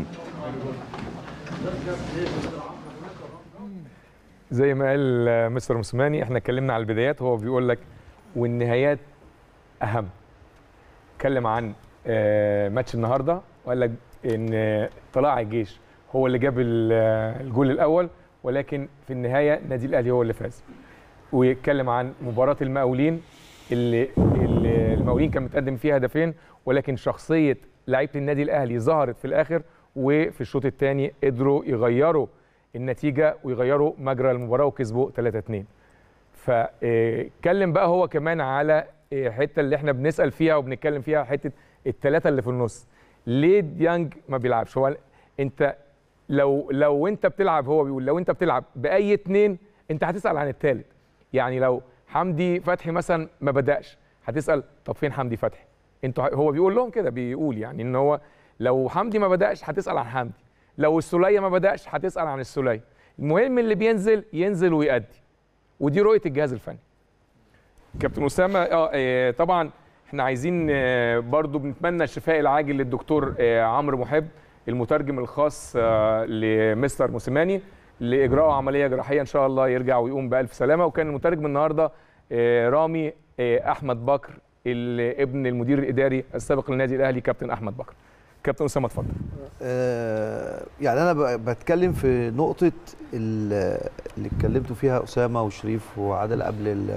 زي ما قال آه، مستر موسيماني احنا اتكلمنا على البدايات هو بيقول لك والنهايات اهم اتكلم عن آه، ماتش النهارده وقال لك ان آه، طلائع الجيش هو اللي جاب ال- آه، الجول الاول ولكن في النهايه النادي الاهلي هو اللي فاز ويتكلم عن مباراه المقاولين اللي, اللي المقاولين كان متقدم فيها هدفين ولكن شخصيه لعيبه النادي الاهلي ظهرت في الاخر وفي الشوط الثاني قدروا يغيروا النتيجه ويغيروا مجرى المباراه وكسبوا 3 2 فاتكلم بقى هو كمان على الحته اللي احنا بنسال فيها وبنتكلم فيها حته الثلاثه اللي في النص ليه ديانج ما بيلعبش هو انت لو لو انت بتلعب هو بيقول لو انت بتلعب باي اتنين انت هتسال عن الثالث يعني لو حمدي فتحي مثلا ما بداش هتسال طب فين حمدي فتحي انتوا هو بيقول لهم كده بيقول يعني ان هو لو حمدي ما بداش هتسال عن حمدي لو السوليه ما بداش هتسال عن السوليه المهم اللي بينزل ينزل ويأدي ودي رؤيه الجهاز الفني كابتن اسامه اه آه، طبعا احنا عايزين آه، برضو بنتمنى الشفاء العاجل للدكتور آه، عمرو محب المترجم الخاص آه، لمستر موسيماني لاجراء عمليه جراحيه ان شاء الله يرجع ويقوم بالف سلامه وكان المترجم النهارده آه، رامي آه، احمد بكر ال- ابن المدير الاداري السابق للنادي الاهلي كابتن احمد بكر كابتن اسامه اتفضل آه، يعني انا ب- بتكلم في نقطه ال- اللي اتكلمتوا فيها اسامه وشريف وعادل قبل ال-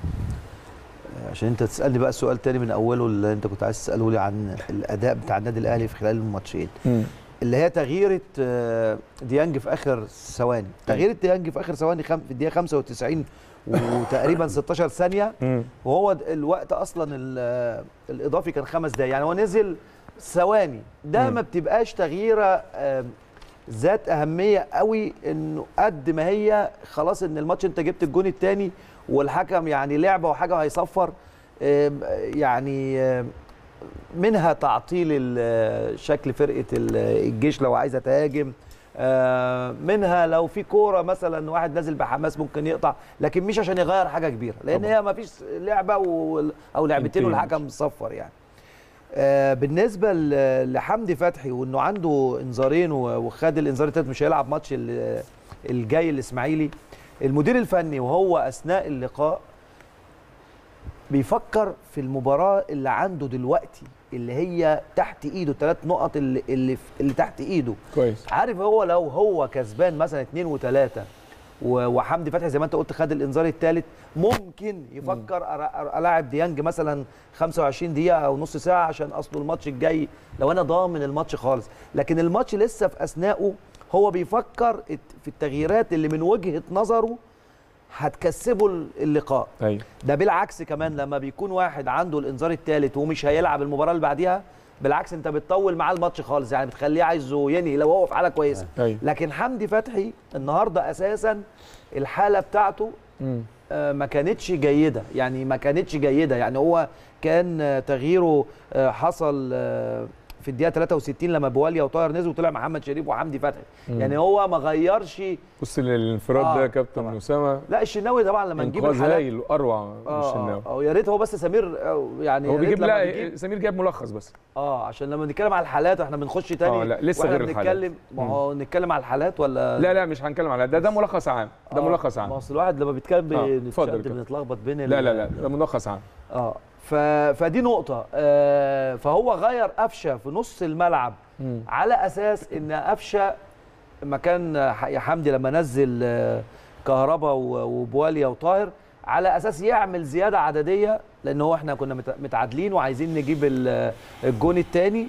آه، عشان انت تسالني بقى السؤال تاني من اوله اللي انت كنت عايز تساله لي عن الاداء بتاع النادي الاهلي في خلال الماتشين اللي هي تغييره آه، ديانج في اخر ثواني تغييره ديانج في اخر ثواني خم... في الدقيقه 95 وتقريبا 16 ثانيه وهو د- الوقت اصلا ال- الاضافي كان خمس دقايق يعني هو نزل ثواني ده مم. ما بتبقاش تغييره آم، ذات اهميه قوي انه قد ما هي خلاص ان الماتش انت جبت الجون الثاني والحكم يعني لعبه وحاجه هيصفر آم، يعني آم، منها تعطيل ال- شكل فرقه ال- الجيش لو عايزه تهاجم آه، منها لو في كوره مثلا واحد نازل بحماس ممكن يقطع لكن مش عشان يغير حاجه كبيره لان هي ما فيش لعبه و... او لعبتين انتين. والحكم صفر يعني آه، بالنسبه ل- لحمدي فتحي وانه عنده انذارين و- وخد الانذار التالت مش هيلعب ماتش ال- الجاي الاسماعيلي المدير الفني وهو اثناء اللقاء بيفكر في المباراه اللي عنده دلوقتي اللي هي تحت ايده الثلاث نقط اللي اللي, اللي تحت ايده كويس عارف هو لو هو كسبان مثلا اثنين وثلاثه وحمدي فتحي زي ما انت قلت خد الانذار الثالث ممكن يفكر أر- أر- العب ديانج مثلا 25 دقيقه او نص ساعه عشان اصله الماتش الجاي لو انا ضامن الماتش خالص لكن الماتش لسه في اثناءه هو بيفكر الت- في التغييرات اللي من وجهه نظره هتكسبه اللقاء ايوه ده بالعكس كمان لما بيكون واحد عنده الانذار الثالث ومش هيلعب المباراه اللي بعديها بالعكس انت بتطول معاه الماتش خالص يعني بتخليه عايزه ينهي لو هو في حاله كويسه أيوة. لكن حمدي فتحي النهارده اساسا الحاله بتاعته مم. آه، ما كانتش جيده يعني ما كانتش جيده يعني هو كان آه، تغييره آه، حصل آه، في الدقيقه 63 لما بواليا وطاهر نزلوا وطلع محمد شريف وحمدي فتحي مم. يعني هو ما غيرش بص للانفراد آه، ده يا كابتن اسامه لا الشناوي طبعا لما نجيب انقاذ الحالات هايل واروع من اه الشناوي اه يا ريت هو بس سمير آه، يعني هو يا ريت بيجيب لما لا بيجيب- سمير جاب ملخص بس اه عشان لما نتكلم على الحالات احنا بنخش تاني آه، لا، لسه واحنا غير الحالات. بنتكلم ما هو نتكلم على الحالات ولا لا لا مش هنتكلم على ده ده ملخص عام ده آه، ملخص عام ما اصل الواحد لما بيتكلم آه، بنتشد- اتفضل كده. بنتلخبط بين ال- لا لا لا ده ملخص عام اه ف... فدي نقطة آه فهو غير قفشة في نص الملعب مم. على أساس إن قفشة مكان ح- يا حمدي لما نزل آه كهربا و- وبواليا وطاهر على اساس يعمل زياده عدديه لان هو احنا كنا مت- متعادلين وعايزين نجيب ال- الجون الثاني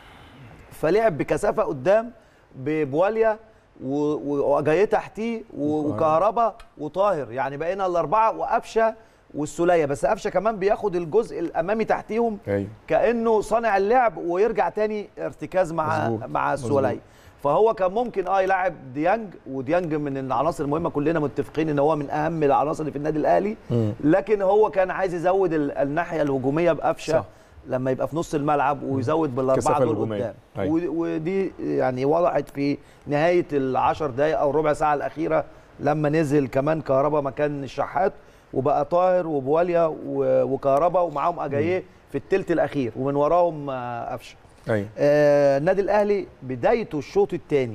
فلعب بكثافه قدام ببواليا و- و- وجاي تحتيه و- وكهربا وطاهر يعني بقينا الاربعه وقفشه والسوليه بس قفشه كمان بياخد الجزء الامامي تحتيهم ايوه كانه صانع اللعب ويرجع تاني ارتكاز مع مظبوط. مع مظبوط. السوليه فهو كان ممكن اه يلعب ديانج وديانج من العناصر المهمه كلنا متفقين ان هو من اهم العناصر اللي في النادي الاهلي مم. لكن هو كان عايز يزود ال- الناحيه الهجوميه بقفشه صح. لما يبقى في نص الملعب ويزود بالاربعه كثافة دول هجومية. قدام أيوة. ودي- ودي يعني وضعت في نهايه العشر دقائق او ربع ساعه الاخيره لما نزل كمان كهربا مكان الشحات وبقى طاهر وبواليا و- وكهربا ومعاهم اجاييه في الثلث الاخير ومن وراهم آه، قفشه ايوه آه، النادي الاهلي بدايته الشوط الثاني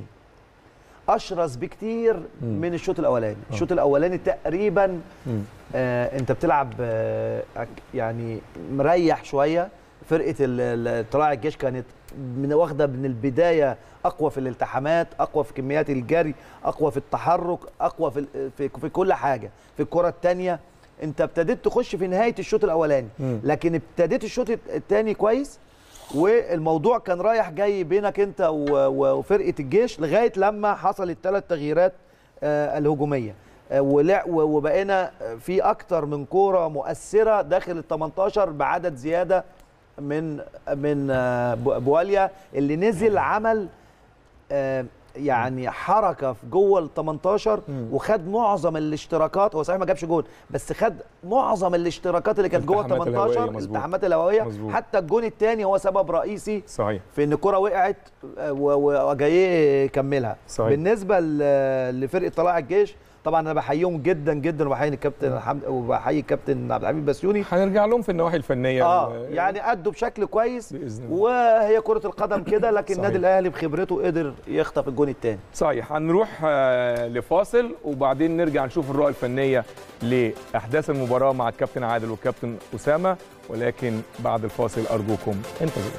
اشرس بكتير من الشوط الاولاني الشوط الاولاني تقريبا مم. آه انت بتلعب آه أك- يعني مريح شويه فرقه ال- ال- طلائع الجيش كانت من واخده من البدايه اقوى في الالتحامات اقوى في كميات الجري اقوى في التحرك اقوى في ال- في, في كل حاجه في الكره الثانيه انت ابتديت تخش في نهايه الشوط الاولاني مم. لكن ابتديت الشوط الثاني كويس والموضوع كان رايح جاي بينك انت و- و- وفرقه الجيش لغايه لما حصل الثلاث تغييرات آه، الهجوميه آه، ولع و- وبقينا في اكتر من كوره مؤثره داخل ال 18 بعدد زياده من من آه، بو- بواليا اللي نزل عمل آه، يعني حركه في جوه ال 18 وخد معظم الاشتراكات هو صحيح ما جابش جول بس خد معظم الاشتراكات اللي كانت جوه ال الالتحامات الهوائية، 18 مظبوط. الالتحامات الهوائيه مظبوط. حتى الجون الثاني هو سبب رئيسي صحيح في ان الكره وقعت آه، و- وجايه يكملها صحيح. بالنسبه ل- لفرقه طلائع الجيش طبعا انا بحييهم جدا جدا وبحيي الكابتن حمد وبحيي الكابتن عبد الحميد بسيوني هنرجع لهم في النواحي الفنيه اه و- يعني ادوا بشكل كويس بإذن الله. وهي كره القدم كده لكن صحيح. النادي الاهلي بخبرته قدر يخطف الجون الثاني صحيح هنروح آه، لفاصل وبعدين نرجع نشوف الرؤى الفنيه لاحداث المباراه مع الكابتن عادل والكابتن اسامه ولكن بعد الفاصل ارجوكم انتظروا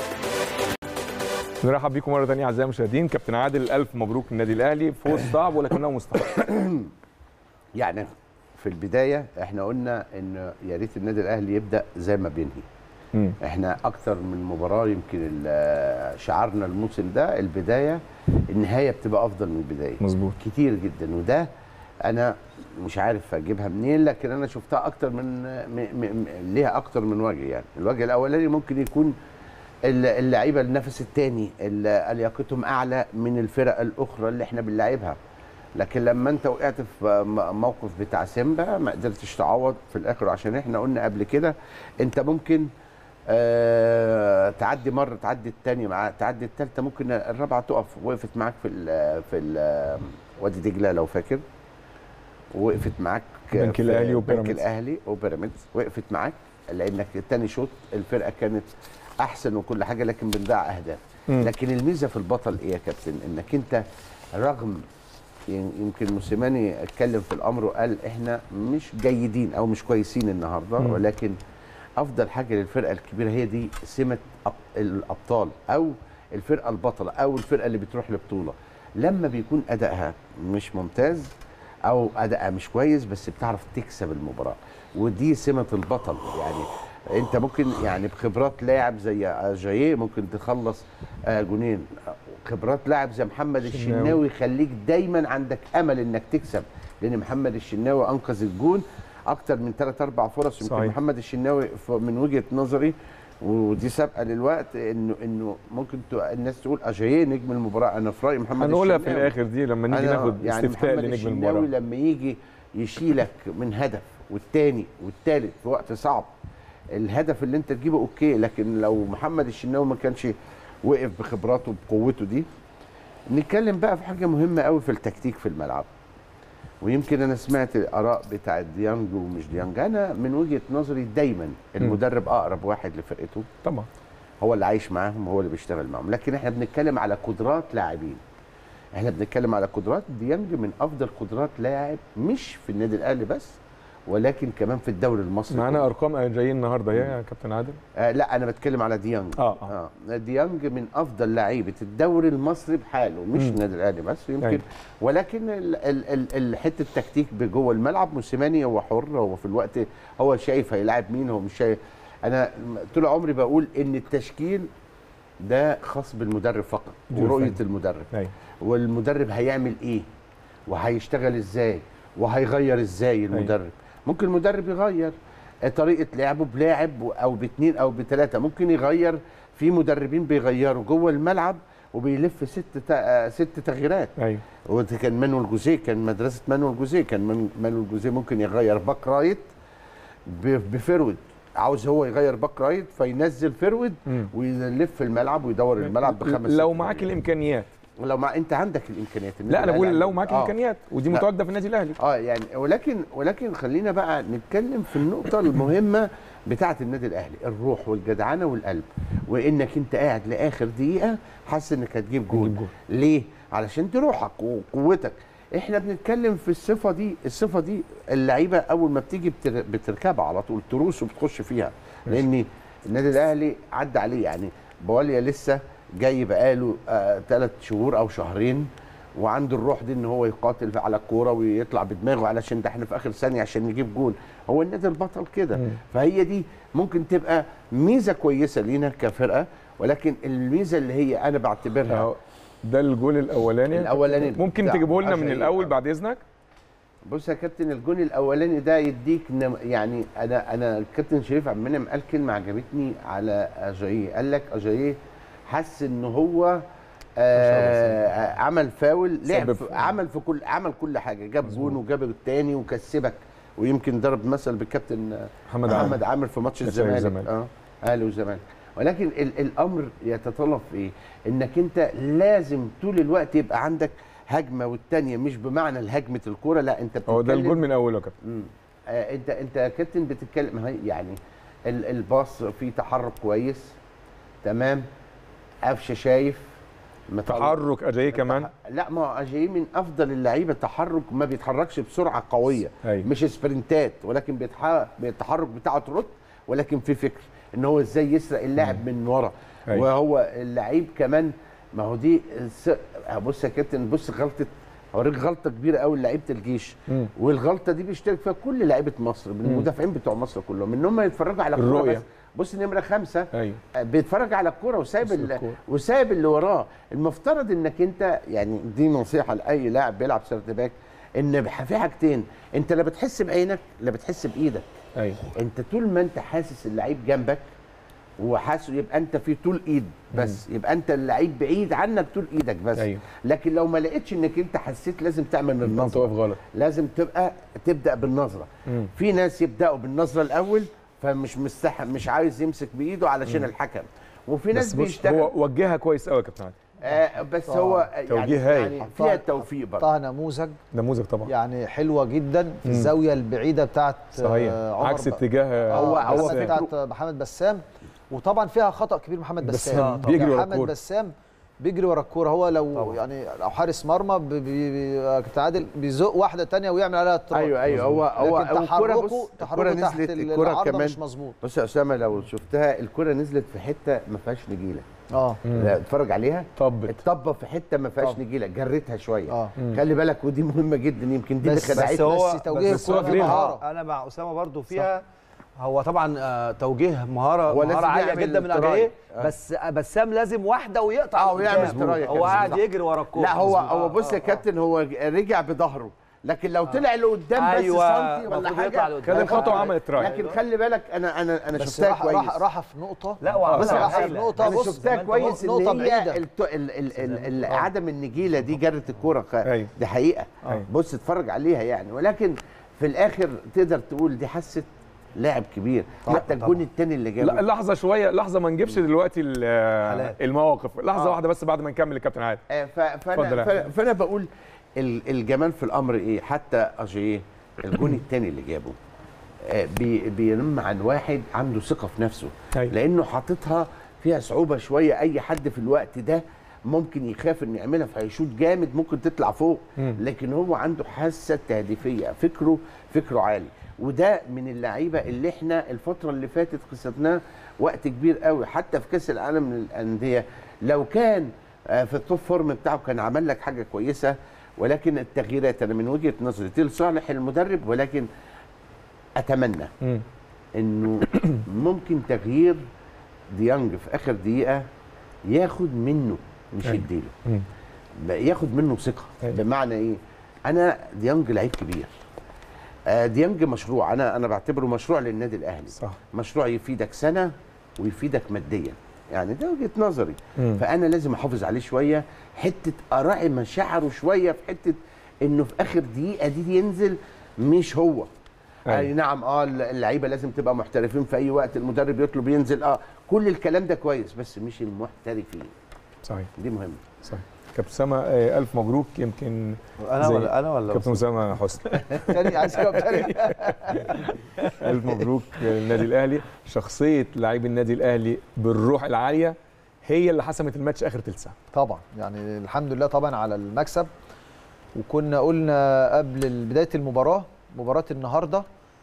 نرحب بيكم مره ثانيه اعزائي المشاهدين كابتن عادل الف مبروك للنادي الاهلي فوز صعب ولكنه مستحق يعني في البدايه احنا قلنا ان يا ريت النادي الاهلي يبدا زي ما بينهي مم. احنا اكتر من مباراه يمكن ال- شعارنا الموسم ده البدايه النهايه بتبقى افضل من البدايه مظبوط كتير جدا وده انا مش عارف اجيبها منين لكن انا شفتها اكتر من م م م ليها اكتر من وجه يعني الوجه الاولاني ممكن يكون ال- اللعيبه النفس الثاني لياقتهم اعلى من الفرق الاخرى اللي احنا بنلعبها لكن لما انت وقعت في م- موقف بتاع سيمبا ما قدرتش تعوض في الاخر عشان احنا قلنا قبل كده انت ممكن آه تعدي مره تعدي الثانيه مع تعدي الثالثه ممكن الرابعه تقف وقفت معاك في ال في ال وادي دجله لو فاكر وقفت معاك بنك في الأهلي بنك وبيراميدز. الاهلي وبيراميدز وقفت معاك لانك الثاني شوط الفرقه كانت احسن وكل حاجه لكن بنضيع اهداف مم. لكن الميزه في البطل ايه يا كابتن انك انت رغم ين- يمكن موسيماني اتكلم في الامر وقال احنا مش جيدين او مش كويسين النهارده مم. ولكن افضل حاجه للفرقه الكبيره هي دي سمه أب- الابطال او الفرقه البطله او الفرقه اللي بتروح لبطوله لما بيكون ادائها مش ممتاز او ادائها مش كويس بس بتعرف تكسب المباراه ودي سمه البطل يعني انت ممكن يعني بخبرات لاعب زي جايه ممكن تخلص آه، جونين خبرات لاعب زي محمد الشناوي. الشناوي يخليك دايما عندك امل انك تكسب لان محمد الشناوي انقذ الجون اكتر من ثلاث اربع فرص يمكن صحيح. محمد الشناوي ف- من وجهه نظري ودي سابقه للوقت انه انه ممكن ت- الناس تقول اجاييه نجم المباراه انا في رايي محمد هنقولها في الشناوي. الاخر دي لما نيجي أنا ناخد يعني استفتاء محمد لنجم الشناوي المباراه لما يجي يشيلك من هدف والتاني والتالت في وقت صعب الهدف اللي انت تجيبه اوكي لكن لو محمد الشناوي ما كانش وقف بخبراته بقوته دي نتكلم بقى في حاجه مهمه قوي في التكتيك في الملعب ويمكن انا سمعت الاراء بتاعت ديانج ومش ديانج انا من وجهه نظري دايما المدرب اقرب واحد لفرقته طبعا هو اللي عايش معاهم هو اللي بيشتغل معاهم لكن احنا بنتكلم على قدرات لاعبين احنا بنتكلم على قدرات ديانج من افضل قدرات لاعب مش في النادي الاهلي بس ولكن كمان في الدوري المصري معانا كله. ارقام جايين النهارده اهي يا كابتن عادل آه لا انا بتكلم على ديانج اه اه ديانج من افضل لعيبه الدوري المصري بحاله مش مم. النادي الاهلي بس يمكن أيوة. ولكن ال- ال- ال- ال- حته التكتيك جوه الملعب موسيماني هو حر هو في الوقت هو شايف هيلاعب مين هو مش شايف انا طول عمري بقول ان التشكيل ده خاص بالمدرب فقط دي ورؤيه الفن. المدرب أيوة. والمدرب هيعمل ايه وهيشتغل ازاي وهيغير ازاي المدرب ممكن المدرب يغير طريقه لعبه بلاعب او باثنين او بثلاثه ممكن يغير في مدربين بيغيروا جوه الملعب وبيلف ست تا- ست تغييرات ايوه وده كان مانويل جوزيه كان مدرسه مانويل جوزيه كان مان- مانويل جوزيه ممكن يغير باك رايت ب- بفرود عاوز هو يغير باك رايت فينزل فرود مم. ويلف الملعب ويدور الملعب بخمس لو ست معاك الامكانيات لو ما انت عندك الامكانيات لا انا بقول الأهلي لو عنده. معاك آه. الامكانيات ودي لا. متواجده في النادي الاهلي اه يعني ولكن ولكن خلينا بقى نتكلم في النقطة المهمة بتاعة النادي الأهلي الروح والجدعنة والقلب وإنك أنت قاعد لآخر دقيقة حاسس إنك هتجيب جول ليه؟ علشان دي روحك وقوتك احنا بنتكلم في الصفة دي الصفة دي اللعيبة أول ما بتيجي بتر- بتركبها على طول تروس وبتخش فيها لأن النادي الأهلي عدى عليه يعني بواليا لسه جاي بقاله ثلاث شهور أو شهرين وعنده الروح دي ان هو يقاتل على الكوره ويطلع بدماغه علشان ده احنا في اخر ثانيه عشان نجيب جول هو النادي البطل كده مم. فهي دي ممكن تبقى ميزه كويسه لينا كفرقه ولكن الميزه اللي هي انا بعتبرها أهو. ده الجول الاولاني الأولاني ممكن بتاع تجيبه لنا من عشرة. الاول بعد اذنك بص يا كابتن الجون الاولاني ده يديك نم... يعني انا انا الكابتن شريف عبد المنعم قال كلمه عجبتني على اجاييه قال لك اجاييه حس ان هو آه عمل فاول لعب سبب في في- عمل في كل عمل كل حاجه جاب جون وجاب الثاني وكسبك ويمكن ضرب مثل بالكابتن محمد محمد عامر. عامر في ماتش ماتش الزمالك الزمالك. اه اهلي والزمالك ولكن ال الامر يتطلب في ايه؟ انك انت لازم طول الوقت يبقى عندك هجمه والتانيه مش بمعنى الهجمه الكوره لا انت بتتكلم هو ده الجول من اوله يا كابتن مم. آه انت انت يا كابتن بتتكلم هي- يعني ال- الباص فيه تحرك كويس تمام قفشه شايف مطلع- تحرك اجاي كمان لا ما هو اجاي من افضل اللعيبه تحرك ما بيتحركش بسرعه قويه أيوة. مش سبرنتات ولكن بيتح- التحرك بتاعه ترد ولكن في فكر ان هو ازاي يسرق اللاعب من ورا أيوة. وهو اللعيب كمان ما هو دي الس- بص يا كابتن بص غلطه هوريك غلطه كبيره قوي لعيبه الجيش مم. والغلطه دي بيشترك فيها كل لعيبه مصر من المدافعين بتوع مصر كلهم ان هم يتفرجوا على الكوره الرؤية. بس بص نمره خمسه ايوه بيتفرج على الكوره وسايب بص ال- الكورة. وسايب اللي وراه المفترض انك انت يعني دي نصيحه لاي لاعب بيلعب سيرت باك ان بح- في حاجتين انت لا بتحس بعينك لا بتحس بايدك ايوه انت طول ما انت حاسس اللعيب جنبك وحاسس يبقى انت في طول ايد بس يبقى انت اللعيب بعيد عنك طول ايدك بس أيوة. لكن لو ما لقيتش انك انت حسيت لازم تعمل انت النظره واقف غلط لازم تبقى تبدا بالنظره مم. في ناس يبداوا بالنظره الاول فمش مستح مش عايز يمسك بايده علشان الحكم وفي ناس بس بص بيشتغل هو وجهها كويس قوي يا كابتن عادل آه بس هو يعني, توجيه هايل. يعني فيها التوفيق برضه حطها نموذج نموذج طبعا يعني حلوه جدا في مم. الزاويه البعيده بتاعت صحيح آه، عمر عكس ب- اتجاه هو هو هو فكره- بتاعت محمد بسام وطبعا فيها خطا كبير محمد بسام بسام بيجري ورا محمد الكورة. بسام بيجري ورا الكوره هو لو طبعا. يعني لو حارس مرمى بي- بي- بي- كابتن عادل بيزق واحده تانية ويعمل عليها التراب ايوه ايوه هو هو لكن هو الكوره تحركه بص تحركه الكوره تحت نزلت ال- الكوره العارضة كمان مش مظبوط بص يا اسامه لو شفتها الكوره نزلت في حته ما فيهاش نجيله اه لا، اتفرج عليها طبت الطبه في حته ما فيهاش طب. نجيله جريتها شويه اه خلي بالك ودي مهمه جدا يمكن دي اللي بس- بس خدعتنا هو بس توجيه بس هو الكوره دي فين؟ مهاره انا مع اسامه برضو فيها هو طبعا آه، توجيه مهاره هو لازم مهاره عاليه يعمل جدا من تراي. اجايه آه. بس بسام لازم واحده ويقطع اه ويعمل لقدام. تراي هو قاعد يجري ورا الكوره لا هو مظبوط. هو آه، بص يا آه، كابتن هو رجع بظهره لكن لو طلع لقدام بس أيوة، سنتي ولا المفروض حاجه يطلع لقدام. خد الخطوه وعمل تراي لكن خلي بالك انا انا انا بس شفتها راح كويس راح راح في نقطه لا بس وعملها راح في هايلة. نقطه انا بص شفتها كويس نقطه ان هي بعيده الت- ال- ال- ال- ال- عدم النجيله دي جرت الكوره خ- أيوة. دي حقيقه أيوة. بص اتفرج عليها يعني ولكن في الاخر تقدر تقول دي حست لاعب كبير حتى الجون الثاني اللي لا جابه لحظه شويه لحظه ما نجيبش دلوقتي ال- حالات. المواقف لحظه آه. واحده بس بعد ما نكمل الكابتن عادل آه، ف- اتفضل فانا يا فانا, فأنا بقول ال- الجمال في الامر ايه حتى اجيه الجون الثاني اللي جابه آه، بي- بينم عن واحد عنده ثقه في نفسه أيوة. لانه حاططها فيها صعوبه شويه اي حد في الوقت ده ممكن يخاف انه يعملها فهيشوط جامد ممكن تطلع فوق مم. لكن هو عنده حاسه تهديفيه فكره فكره عالي وده من اللعيبه اللي احنا الفتره اللي فاتت خسرناه وقت كبير قوي حتى في كاس العالم للانديه لو كان آه، في التوب فورم بتاعه كان عمل لك حاجه كويسه ولكن التغييرات انا من وجهه نظري دي لصالح المدرب ولكن اتمنى مم. انه ممكن تغيير ديانج في اخر دقيقه ياخد منه مش أيوة. يديله مم. بقى ياخد منه ثقه بمعنى ايه انا ديانج لعيب كبير آه، ديانج مشروع انا انا بعتبره مشروع للنادي الاهلي صح. مشروع يفيدك سنه ويفيدك ماديا يعني ده وجهه نظري مم. فانا لازم احافظ عليه شويه حته اراعي مشاعره شويه في حته انه في اخر دقيقه دي ينزل مش هو أيوة. اي نعم اه اللعيبه لازم تبقى محترفين في اي وقت المدرب يطلب ينزل اه كل الكلام ده كويس بس مش المحترفين صحيح دي مهمه صحيح كابتن اسامه آه، الف مبروك يمكن أنا زي- ولا- أنا ولا كابتن اسامه حسني تاني عايز كده تاني الف مبروك للنادي الاهلي شخصيه لاعبي النادي الاهلي بالروح العاليه هي اللي حسمت الماتش اخر تلت ساعه طبعا يعني الحمد لله طبعا على المكسب وكنا قلنا قبل بدايه المباراه مباراه النهارده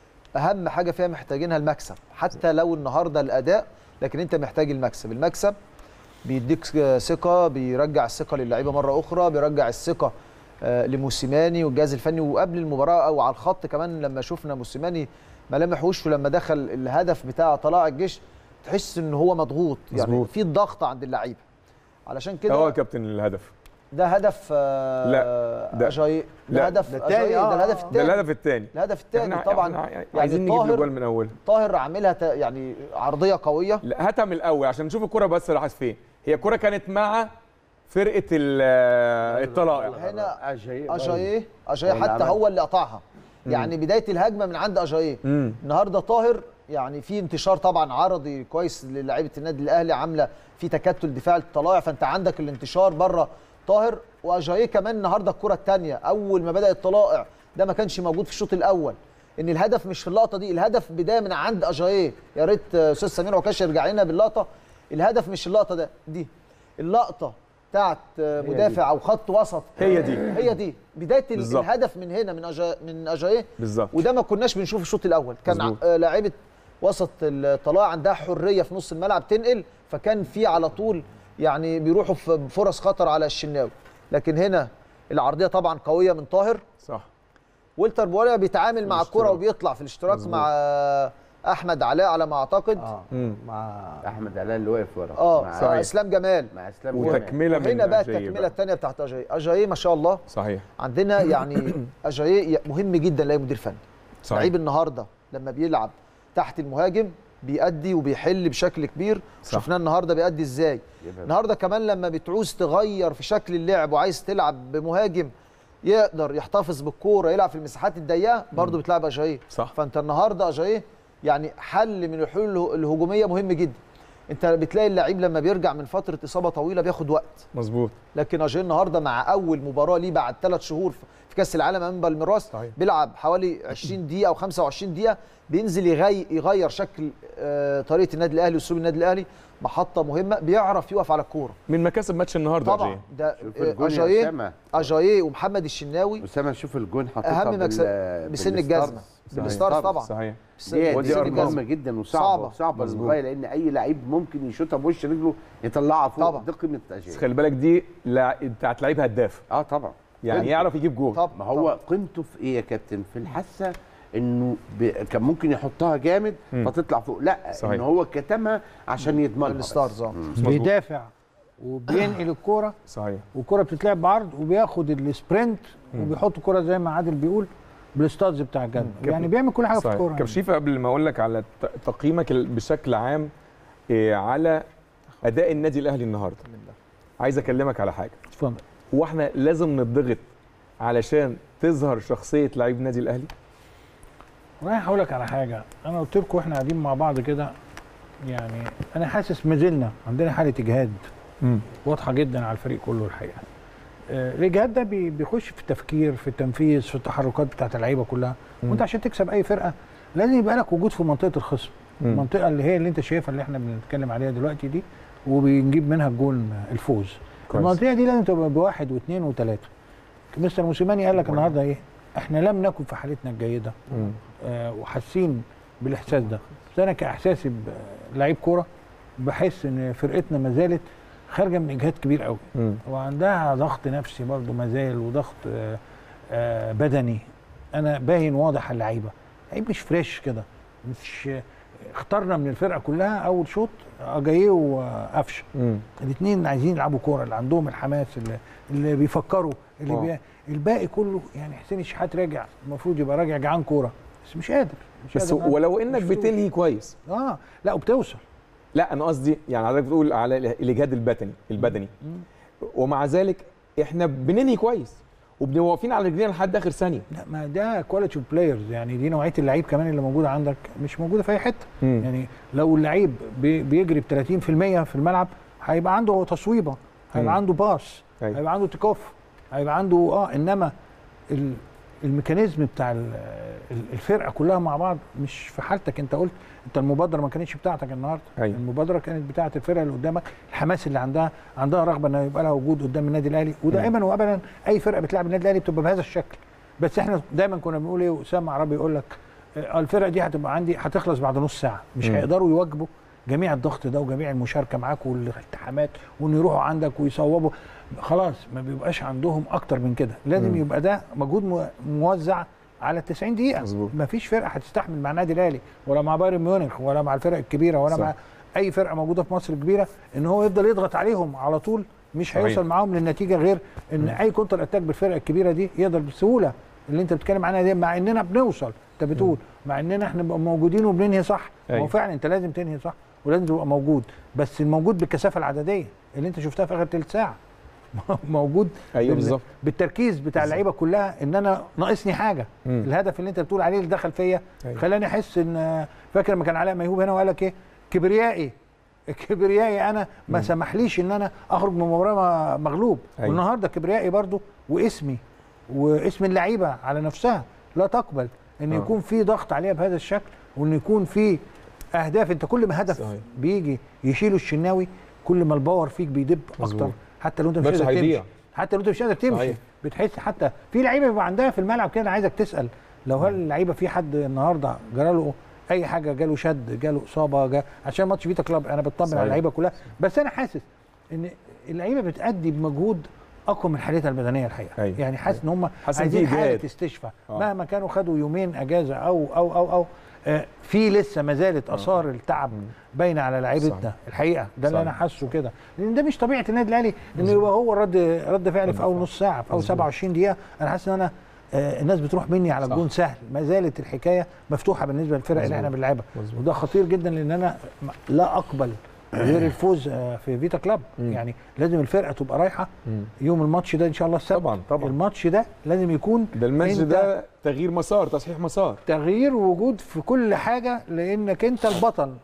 اهم حاجه فيها محتاجينها المكسب حتى لو النهارده الاداء لكن انت محتاج المكسب المكسب بيديك ثقه بيرجع الثقه للعيبه مره اخرى بيرجع الثقه آه، لموسيماني والجهاز الفني وقبل المباراه او على الخط كمان لما شفنا موسيماني ملامح وشه لما دخل الهدف بتاع طلائع الجيش تحس ان هو مضغوط يعني مظبوط. في ضغط عند اللعيبه علشان كده هو كابتن الهدف ده هدف آه، لا، ده- أجاي ده لا، هدف ده أجاي التاني، ده آه، الهدف آه. الثاني ده الهدف التاني. الهدف الثاني إحنا- طبعا إحنا عايزين نجيب طاهر- الجوال من اول طاهر عاملها ت- يعني عرضيه قويه لا هاتها من الاول عشان نشوف الكره بس راحت فين هي الكره كانت مع فرقه ال- الطلائع هنا اجاي اجاي اجاي هو اللي حتى عمل. هو اللي قطعها مم. يعني بدايه الهجمه من عند اجاي مم. النهارده طاهر يعني في انتشار طبعا عرضي كويس للاعيبه النادي الاهلي عامله في تكتل دفاع الطلائع فانت عندك الانتشار بره طاهر واجاي كمان النهارده الكره الثانيه اول ما بدا الطلائع ده ما كانش موجود في الشوط الاول ان الهدف مش في اللقطه دي الهدف بدايه من عند اجاي يا ريت آه، استاذ سمير عكاش يرجع لنا باللقطه الهدف مش اللقطه ده دي اللقطه بتاعت آه، دي. مدافع او خط وسط هي دي. هي دي بدايه ال- بالظبط. الهدف من هنا من أجا من اجاي بالظبط وده ما كناش بنشوفه الشوط الاول كان ع- مظبوط. آه، لاعيبه وسط الطلائع عندها حريه في نص الملعب تنقل فكان في على طول يعني بيروحوا في فرص خطر على الشناوي لكن هنا العرضيه طبعا قويه من طاهر صح والتر بواليا بيتعامل مع الكره الاشتراك. وبيطلع في الاشتراك مظبوط. مع آه، احمد علاء على ما اعتقد مع احمد علاء اللي واقف ورا اه مع مع اسلام جمال مع اسلام وتكمله من هنا بقى أجاي التكمله الثانيه بتاعت اجاي اجاي ما شاء الله صحيح عندنا يعني اجاي مهم جدا لاي مدير فني صحيح. لعيب النهارده لما بيلعب تحت المهاجم بيأدي وبيحل بشكل كبير صح. شفناه النهارده بيأدي ازاي النهارده كمان لما بتعوز تغير في شكل اللعب وعايز تلعب بمهاجم يقدر يحتفظ بالكوره يلعب في المساحات الضيقه برضه بتلعب اجاي صح فانت النهارده اجاي يعني حل من الحلول اله- الهجوميه مهم جدا انت بتلاقي اللعيب لما بيرجع من فتره اصابه طويله بياخد وقت مظبوط لكن اجاي النهارده مع اول مباراه ليه بعد ثلاث شهور في كاس العالم امام بالميراس بيلعب حوالي 20 دقيقه او 25 دقيقه بينزل يغي يغير شكل آه، طريقه النادي الاهلي واسلوب النادي الاهلي محطه مهمه بيعرف يقف على الكوره من مكاسب ماتش النهارده طبعا أجاي. ده شوف الجون يا اجاييه أسامة. اجاييه ومحمد الشناوي اسامه شوف الجون حاططها اهم مكسب بال- بسن بالستارز. الجزمه بالستارز طبعا صحيح بس- دي, ودي دي أرقام. ارقام جدا وصعبه صعبة. صعبه مظبوط. للغايه لان اي لعيب ممكن يشوطها بوش رجله يطلعها فوق طبعا. دي قيمه بس اجاي خلي بالك دي لع- بتاعت لعيب هداف اه طبعا يعني يعرف يجيب جول طب ما هو قيمته في ايه يا كابتن في الحاسه انه ب... كان ممكن يحطها جامد مم. فتطلع فوق لا صحيح. ان هو كتمها عشان يضمنها بس. الستارز اه بيدافع وبينقل الكوره صحيح والكره بتتلعب بعرض وبياخد السبرنت وبيحط الكره زي ما عادل بيقول بالستارز بتاع الجنب يعني بيعمل كل حاجه في صحيح. الكوره كابتن شريف قبل ما اقول لك على ت- تقييمك ال- بشكل عام إيه، على اداء النادي الاهلي النهارده عايز اكلمك على حاجه اتفضل هو احنا لازم نضغط علشان تظهر شخصيه لعيب النادي الاهلي رايح اقول لك على حاجه انا قلت لكم واحنا قاعدين مع بعض كده يعني انا حاسس ما زلنا عندنا حاله اجهاد واضحه جدا على الفريق كله الحقيقه آه، الاجهاد ده بي- بيخش في التفكير في التنفيذ في التحركات بتاعت اللعيبه كلها مم. وانت عشان تكسب اي فرقه لازم يبقى لك وجود في منطقه الخصم مم. المنطقه اللي هي اللي انت شايفها اللي احنا بنتكلم عليها دلوقتي دي وبنجيب منها الجول الفوز كويس. المنطقه دي لازم تبقى بواحد واثنين وثلاثه مستر موسيماني قال لك النهارده ايه احنا لم نكن في حالتنا الجيده مم. آه وحاسين بالاحساس ده بس انا كاحساسي بلعيب كوره بحس ان فرقتنا ما زالت خارجه من اجهاد كبير قوي مم. وعندها ضغط نفسي برضه ما زال وضغط آه آه بدني انا باين واضح على اللعيبه لعيب مش فريش كده مش اخترنا من الفرقه كلها اول شوط اجاييه وقفشه مم. الاثنين عايزين يلعبوا كوره اللي عندهم الحماس اللي, اللي بيفكروا اللي آه. بي... الباقي كله يعني حسين الشحات راجع المفروض يبقى راجع جعان كوره بس مش قادر مش بس قادر ولو انك مش فلوس. بتنهي كويس اه لا وبتوصل لا انا قصدي يعني حضرتك بتقول على الاجهاد البدني البدني ومع ذلك احنا بننهي كويس وبنبقى واقفين على رجلينا لحد اخر ثانيه لا ما ده كواليتي اوف بلايرز يعني دي نوعيه اللعيب كمان اللي موجوده عندك مش موجوده في اي حته مم. يعني لو اللعيب بي- بيجري ب 30% في الملعب هيبقى عنده تصويبه هيبقى مم. عنده باص أيوة. هيبقى عنده تيك اوف هيبقى عنده اه انما ال- الميكانيزم بتاع ال- ال- الفرقه كلها مع بعض مش في حالتك انت قلت انت المبادره ما كانتش بتاعتك النهارده أيوة. المبادره كانت بتاعه الفرقه اللي قدامك الحماس اللي عندها عندها رغبه ان يبقى لها وجود قدام النادي الاهلي ودائما وابدا اي فرقه بتلعب النادي الاهلي بتبقى بهذا الشكل بس احنا دايما كنا بنقول ايه واسامه عربي يقول لك آه، الفرقه دي هتبقى عندي هتخلص بعد نص ساعه مش مم. هيقدروا يواجبوا جميع الضغط ده وجميع المشاركه معاك والالتحامات وان يروحوا عندك ويصوبوا خلاص ما بيبقاش عندهم اكتر من كده لازم مم. يبقى ده مجهود مو- موزع على 90 دقيقه مظبوط. ما فيش فرقه هتستحمل مع النادي الاهلي ولا مع بايرن ميونخ ولا مع الفرق الكبيره ولا صح. مع اي فرقه موجوده في مصر الكبيره ان هو يفضل يضغط عليهم على طول مش صحيح. هيوصل معاهم للنتيجه غير ان اي كونتر اتاك بالفرقه الكبيره دي يقدر بسهوله اللي انت بتتكلم عنها دي مع اننا بنوصل انت بتقول مع اننا احنا بنبقى موجودين وبننهي صح ما هو أيوة. فعلا انت لازم تنهي صح ولازم تبقى موجود بس الموجود بالكثافه العدديه اللي انت شفتها في اخر ثلث ساعه موجود ايوه بال- بالظبط بالتركيز بتاع اللعيبه كلها ان انا ناقصني حاجه مم. الهدف اللي انت بتقول عليه اللي دخل فيا أيوة. خلاني احس ان فاكر لما كان علاء ميهوب هنا وقال لك ايه كبريائي كبريائي انا ما مم. سمحليش ان انا اخرج من مباراه م- مغلوب أيوة. والنهارده كبريائي برضو واسمي واسم اللعيبه على نفسها لا تقبل ان آه. يكون في ضغط عليها بهذا الشكل وان يكون في اهداف انت كل ما هدف صحيح. بيجي يشيله الشناوي كل ما الباور فيك بيدب مظبوط. اكتر حتى لو انت مش الماتش قادر هيضيع. تمشي حتى لو انت مش قادر تمشي صحيح. بتحس حتى في لعيبه بيبقى عندها في الملعب كده انا عايزك تسال لو هل اللعيبه في حد النهارده جراله اي حاجه جاله شد جاله اصابه جا عشان ماتش فيتا كلاب انا بطمن صحيح. على اللعيبه كلها بس انا حاسس ان اللعيبه بتأدي بمجهود اقوى من حالتها البدنيه الحقيقه أيوة. يعني حاسس ان هم حاسس إن عايزين في حاله إجهاد. استشفاء آه. مهما كانوا خدوا يومين اجازه او او او او آه في لسه ما زالت اثار التعب باينه على لعيبتنا صحيح. الحقيقه ده اللي صحيح. انا حاسه كده لان ده مش طبيعه النادي الاهلي انه يبقى هو رد رد فعل في اول نص ساعه في اول مظبوط. 27 دقيقه انا حاسس ان انا آه الناس بتروح مني على صح. الجون سهل ما زالت الحكايه مفتوحه بالنسبه للفرق اللي مظبوط. احنا بنلعبها مظبوط. وده خطير جدا لان انا م- لا اقبل غير الفوز آه، في فيتا كلاب مم. يعني لازم الفرقه تبقى رايحه مم. يوم الماتش ده ان شاء الله السبت طبعا طبعا الماتش ده لازم يكون ده الماتش أنت ده تغيير مسار تصحيح مسار تغيير وجود في كل حاجه لانك انت البطل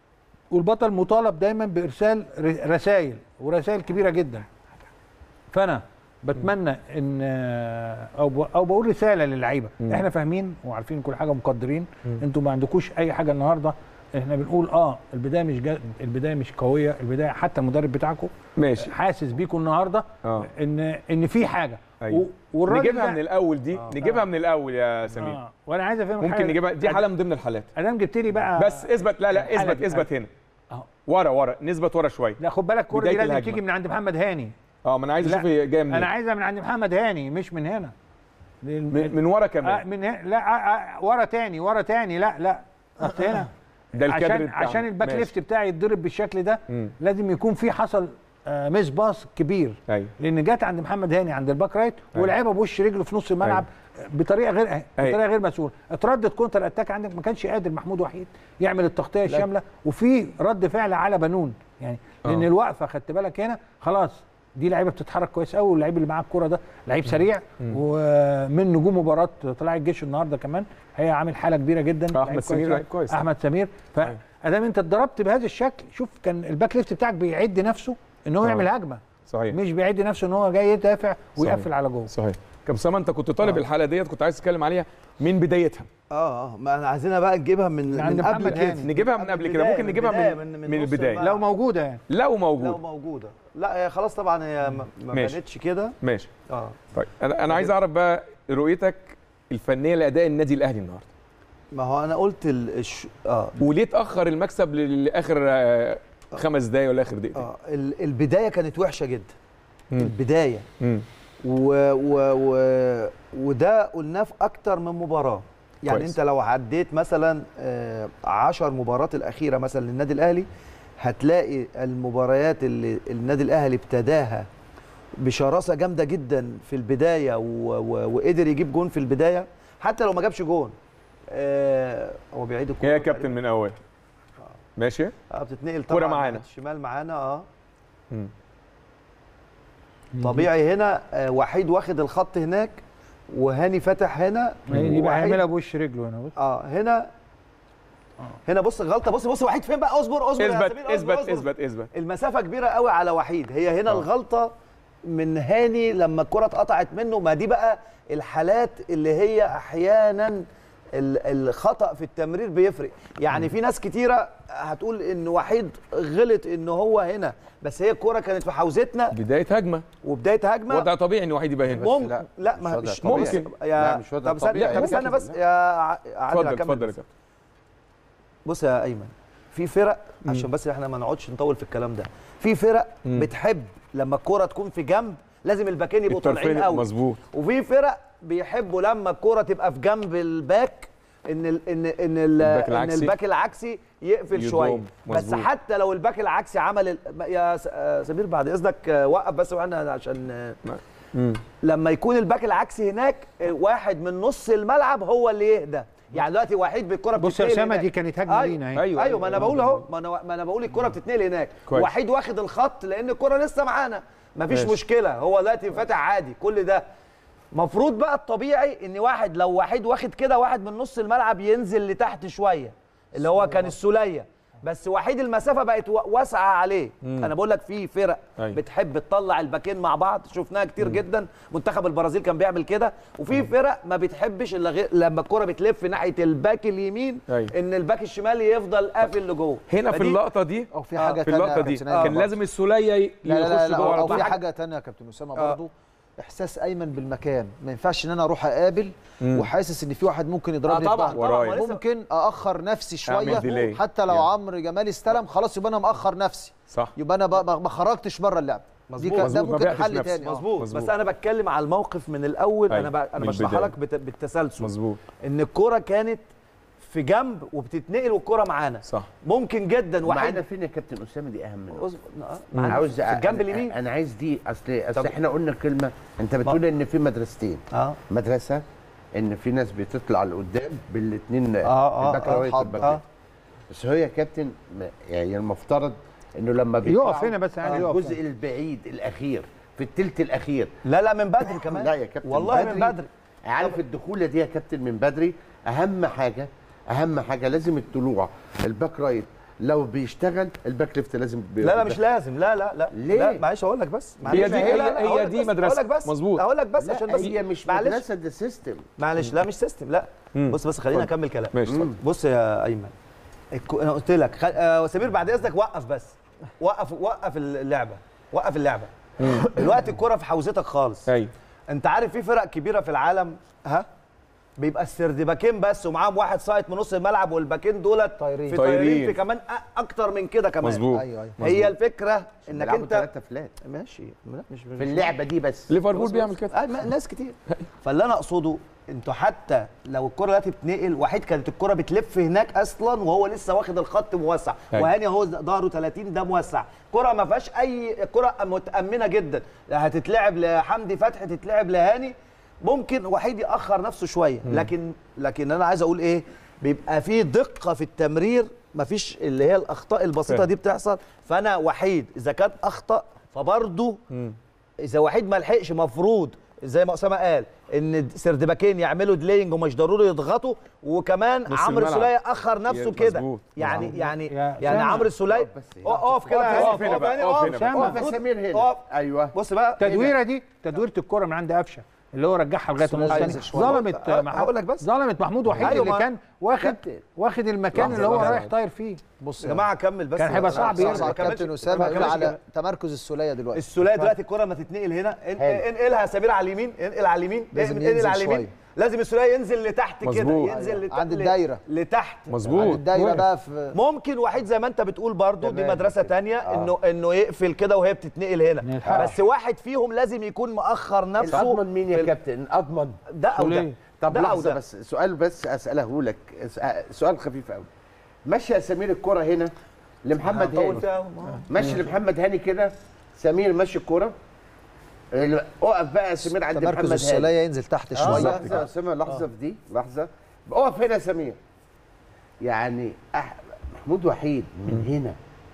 والبطل مطالب دايما بارسال رسائل ورسائل كبيره جدا فانا بتمنى ان او ب- او بقول رساله للعيبه مم. احنا فاهمين وعارفين كل حاجه ومقدرين مم. انتوا ما عندكوش اي حاجه النهارده احنا بنقول اه البدايه مش جا البدايه مش قويه البدايه حتى المدرب بتاعكم ماشي حاسس بيكم النهارده اه ان ان في حاجه أيوة. و- والراجل نجيبها ده- من الاول دي آه. نجيبها من الاول يا سمير آه. وانا عايز افهمك ممكن حاجة. نجيبها دي حاله من ضمن الحالات ادام جبت لي بقى بس اثبت لا لا الحالة اثبت دي. اثبت هنا أهو. ورا ورا نثبت ورا شويه لا خد بالك الكوره دي بداية لازم الهجمة. تيجي من عند محمد هاني اه ما انا عايز لا، اشوف هي جايه منين انا عايزها من عند محمد هاني مش من هنا من, من ورا آه كمان من هنا لا آه آه ورا تاني ورا تاني لا لا اصل هنا ده الكادر عشان بتاعنا. عشان الباك ماشي. ليفت بتاعي يتضرب بالشكل ده مم. لازم يكون في حصل آه ميس باص كبير ايوه لان جت عند محمد هاني عند الباك رايت أيوة. ولعبها بوش رجله في نص الملعب بطريقه غير أيوة. بطريقه غير مسؤوله اتردد كونتر اتاك عندك ما كانش قادر محمود وحيد يعمل التغطيه الشامله وفي رد فعل على بنون يعني لان آه. الوقفه خدت بالك هنا خلاص دي لعيبه بتتحرك كويس قوي واللعيب اللي معاه الكوره ده لعيب سريع ومن نجوم مباراه طلائع الجيش النهارده كمان هي عامل حاله كبيره جدا آه، أحمد لعيب سمير لعيب كويس. احمد سمير فادام انت اتضربت بهذا الشكل شوف كان الباك ليفت بتاعك بيعد نفسه ان هو آه. يعمل هجمه صحيح مش بيعد نفسه ان هو جاي يدافع ويقفل صحيح. على جوه صحيح كم انت كنت طالب آه. الحاله ديت كنت عايز تتكلم عليها من بدايتها اه اه ما انا عايزينها بقى نجيبها من عند من قبل محمد كده هاني. نجيبها من قبل كده ممكن نجيبها من من نص البدايه الملعب. لو موجوده يعني لو لو موجود موجوده لا هي خلاص طبعا هي ما- ما ماشي. بانتش كده ماشي اه طيب انا انا عايز اعرف بقى رؤيتك الفنيه لاداء النادي الاهلي النهارده ما هو انا قلت ال... الش... اه وليه اتاخر المكسب ل- لاخر آه، خمس دقايق ولا اخر دقيقتين اه ال- البدايه كانت وحشه جدا مم. البدايه مم. و... و... و... وده قلناه في اكتر من مباراه يعني كويس. انت لو عديت مثلا آه، عشر مباريات الاخيره مثلا للنادي الاهلي هتلاقي المباريات اللي النادي الاهلي ابتداها بشراسه جامده جدا في البدايه و... و... وقدر يجيب جون في البدايه حتى لو ما جابش جون آه، هو بيعيد الكوره يا كابتن من اول ماشي اه بتتنقل كرة طبعا معانا. الشمال معانا اه مم. طبيعي هنا آه، وحيد واخد الخط هناك وهاني فتح هنا يبقى ووحيد- هيعملها بوش رجله هنا بص اه هنا هنا بص الغلطه بص بص وحيد فين بقى اصبر اصبر يا اثبت سمير، اصبر، اثبت اصبر. اثبت اثبت المسافه كبيره قوي على وحيد هي هنا آه. الغلطه من هاني لما الكره اتقطعت منه ما دي بقى الحالات اللي هي احيانا ال- الخطا في التمرير بيفرق يعني في ناس كتيره هتقول ان وحيد غلط ان هو هنا بس هي الكره كانت في حوزتنا بدايه هجمه وبدايه هجمه وضع طبيعي ان وحيد يبقى هنا ممكن لا، لا, مش ما وضع مش طبيعي. ممكن ممكن. يا لا، مش وضع طب استنى طبيعي. طب لا، استنى كابتن، بس لا. يا ع- عادل اتفضل هكمل اتفضل يا بس. كابتن بص يا ايمن في فرق عشان بس احنا ما نقعدش نطول في الكلام ده في فرق مم. بتحب لما الكره تكون في جنب لازم الباكين يبقوا طالعين الطرفين قوي مظبوط وفي فرق بيحبوا لما الكره تبقى في جنب الباك ان ال ان ان ال الباك ان العكسي. الباك العكسي يقفل يضم. شويه بس مظبوط. حتى لو الباك العكسي عمل ال... يا س- آه، سمير بعد اذنك آه، وقف بس وانا عشان آه، مم. لما يكون الباك العكسي هناك آه، واحد من نص الملعب هو اللي يهدى يعني دلوقتي وحيد بالكره بص يا بتتنقل اسامه هناك. دي كانت هجمه أيوة. لينا اهي ايوه ايوه ما انا بقول اهو ما انا ما انا بقول الكره بتتنقل هناك كويس. وحيد واخد الخط لان الكره لسه معانا مفيش ماشي. مشكله هو دلوقتي فاتح عادي كل ده مفروض بقى الطبيعي ان واحد لو واحد واخد كده واحد من نص الملعب ينزل لتحت شويه اللي هو كان السوليه بس وحيد المسافه بقت و- واسعه عليه مم. انا بقول لك في فرق أيوة. بتحب تطلع الباكين مع بعض شفناها كتير جدا منتخب البرازيل كان بيعمل كده وفي فرق ما بتحبش الا غير لما الكره بتلف ناحيه الباك اليمين أيوة. ان الباك الشمال يفضل قافل لجوه هنا في فدي- اللقطه دي او في آه، حاجه في تانية اللقطه يا دي كابتن أيمن كان برضه. لازم السوليه ي- لا لا لا, يخش لا جوه على او طول في حاجه تانية يا كابتن اسامه آه. برضه احساس ايمن بالمكان ما ينفعش ان انا اروح اقابل مم. وحاسس ان في واحد ممكن يضربني آه في طبعا ظهري. ورايا. طبعا ولسه- ممكن ااخر نفسي أعمل شويه delay. حتى لو يعني. عمرو جمال استلم خلاص يبقى انا مأخر نفسي صح يبقى انا ب- ما ما خرجتش بره اللعب دي مظبوط. كان- ده مظبوط، ما ممكن بعتش حل نفسي. تاني آه. مظبوط مظبوط. بس انا بتكلم على الموقف من الاول أيوة، انا ب... انا من بشرحها البداية. لك بت... بالتسلسل مظبوط ان الكره كانت في جنب وبتتنقل والكره معانا صح ممكن جدا معانا واحد فين يا كابتن اسامه دي اهم نقطة. أصبر، آه، انا معانا عاوز في الجنب أنا- اليمين انا عايز دي اصل اصل طب- احنا قلنا كلمه انت بتقول ان في مدرستين اه مدرسه ان في ناس بتطلع لقدام بالاثنين اه اه الباك آه، رايت حاضر. والباك آه. ليفت. بس هو يا كابتن ما- يعني المفترض انه لما بيطلعوا يقف هنا بس عادي يقف الجزء البعيد الاخير في الثلث الاخير لا لا من بدري كمان لا يا كابتن والله من بدري عارف الدخوله دي يا كابتن من بدري اهم حاجه اهم حاجه لازم الطلوع الباك رايت لو بيشتغل الباك ليفت لازم لا لا مش لازم لا لا لا ليه؟ لا معلش اقول لك بس هي معلش دي- لا، هي- لا، لا، هي هقول لك دي بس، مدرسة. هقول لك بس مظبوط. هقول لك بس لا عشان بس هي مش معلش مدرسه ده سيستم معلش لا مش سيستم لا مم. بص بس خلينا اتفضل. اكمل كلام ماشي اتفضل. بص يا ايمن الكو... انا قلت لك خل... آه سمير بعد اذنك وقف بس وقف وقف اللعبه وقف اللعبه دلوقتي الكره في حوزتك خالص ايوه انت عارف في فرق كبيره في العالم ها بيبقى السردباكين بس ومعاهم واحد ساقط من نص الملعب والباكين دولت طايرين. في طايرين طايرين. في كمان أ- اكتر من كده كمان مظبوط ايوه ايوه هي الفكره انك بيلعبوا انت ثلاثه فلات ماشي لا مش في اللعبه دي بس ليفربول بيعمل كده آه ما- ناس كتير فاللي انا اقصده انتوا حتى لو الكره دلوقتي بتنقل وحيد كانت الكره بتلف هناك اصلا وهو لسه واخد الخط موسع أيوة. وهاني اهو ظهره 30 ده موسع كره ما فيهاش اي كره متامنه جدا هتتلعب لحمدي فتحي تتلعب لهاني ممكن وحيد ياخر نفسه شويه لكن لكن انا عايز اقول ايه بيبقى في دقه في التمرير مفيش اللي هي الاخطاء البسيطه فاهم. دي بتحصل فانا وحيد اذا كان اخطا فبرضه مم. اذا وحيد ما لحقش مفروض زي ما اسامه قال ان سردباكين يعملوا ديلينج ومش ضروري يضغطوا وكمان نص عمرو الملعب. السوليه اخر نفسه يا- كده مظبوط. يعني مظبوط. يعني يا يعني أسامة. عمرو السوليه اقف بس هنا. اقف كده اقف اقف هنا بقى، هنا، اقف اقف هنا بقى. أسامة. اقف يا سمير هنا اقف. ايوه بص بقى التدويره دي تدويره الكره من عند قفشه اللي هو رجعها لغايه النص عايز الثاني شوية. ظلمت أه، محمود- هقول لك بس. ظلمت محمود وحيد أيوة، اللي ما- كان واخد كابتن. واخد المكان لحظة اللي هو بقى. رايح طاير فيه بص يا جماعه كمل بس كان هيبقى صعب صح يرجع. صح ما كملش- كابتن ما اسامه يقول كملش على كده. تمركز السوليه دلوقتي السوليه دلوقتي الكره ما تتنقل هنا ان- حلو. انقلها يا سمير على اليمين انقل على اليمين لازم انقل ينزل على اليمين شوية. لازم السوليه ينزل لتحت كده مظبوط. ينزل لت... عند ل- الدايرة. لتحت مظبوط. عند الدايره واقف. بقى في ممكن وحيد زي ما انت بتقول برضو دي تمام. مدرسه تانية آه. انه انه يقفل كده وهي بتتنقل هنا نلحق. بس واحد فيهم لازم يكون مؤخر نفسه اضمن مين يا كابتن اضمن ده او ده سولية. طب ده أو لحظه ده. بس سؤال بس اساله لك س- سؤال خفيف قوي ماشي يا سمير الكرة هنا لمحمد هنطول هاني فيها. ماشي لمحمد هاني كده سمير ماشي الكرة ال- اقف بقى يا سمير عند تمركز محمد السوليه هاني ينزل تحت اه شويه لحظه يا سمير لحظه في دي لحظه اقف هنا يا سمير يعني أح... محمود وحيد من هنا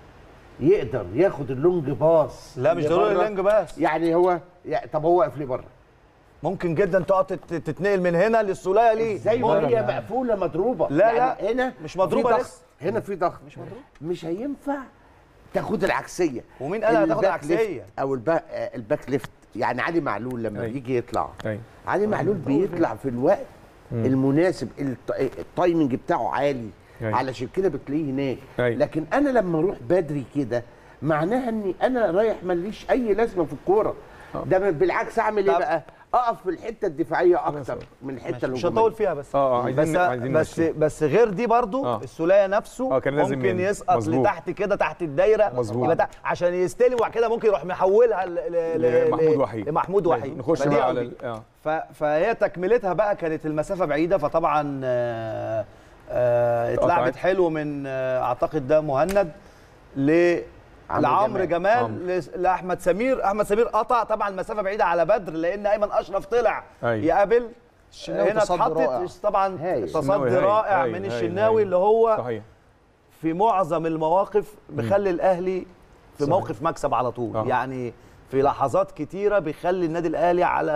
يقدر ياخد اللونج باص لا مش ضروري اللينج بس يعني هو يعني طب هو واقف ليه بره ممكن جدا تقعد تت- تتنقل من هنا للسوليه ليه زي ما ممكن. هي مقفوله مضروبه لا، يعني هنا مش مضروبة في ضغط. لسه. هنا في ضغط مش مضروب مش هينفع تاخد العكسيه ومين قال هتاخد الباك العكسية؟ ليفت او الباك, الباك ليفت يعني علي معلول لما أيوة. بيجي يطلع أيوة. علي معلول بيطلع في الوقت المناسب الت- التايمنج بتاعه عالي أيوة. علشان كده بتلاقيه هناك أيوة. لكن انا لما اروح بدري كده معناها اني انا رايح ماليش اي لازمه في الكوره ده بالعكس اعمل ايه طب- بقى اقف في الحته الدفاعيه اكتر من الحته مش الهجوميه هطول فيها بس اه اه بس عايزين عايزين بس نمشي. بس غير دي برضو آه. السوليه نفسه آه، كان لازم ممكن ين- يسقط مظبوط. لتحت كده تحت الدايره مظبوط. يبقى تحت عشان يستلم وبعد كده ممكن يروح محولها ل- ل- ل- لمحمود ل- وحيد. لمحمود وحيد نخش فدي بقى أو على دي. ال- اه ف- فهي تكملتها بقى كانت المسافه بعيده فطبعا آه، آه، اتلعبت قطعت. حلو من آه، اعتقد ده مهند ل لعمرو جمال. جمال لس- لاحمد سمير احمد سمير قطع طبعا المسافه بعيده على بدر لان ايمن اشرف طلع أيوة. يقابل الشناوي هنا تصدي اتحطت رائع. طبعا هايل. تصدي الشناوي هايل. رائع هايل. من هايل. الشناوي هايل. اللي هو صحيح في معظم المواقف بيخلي الاهلي في صحيح. موقف مكسب على طول آه. يعني في لحظات كتيره بيخلي النادي الاهلي على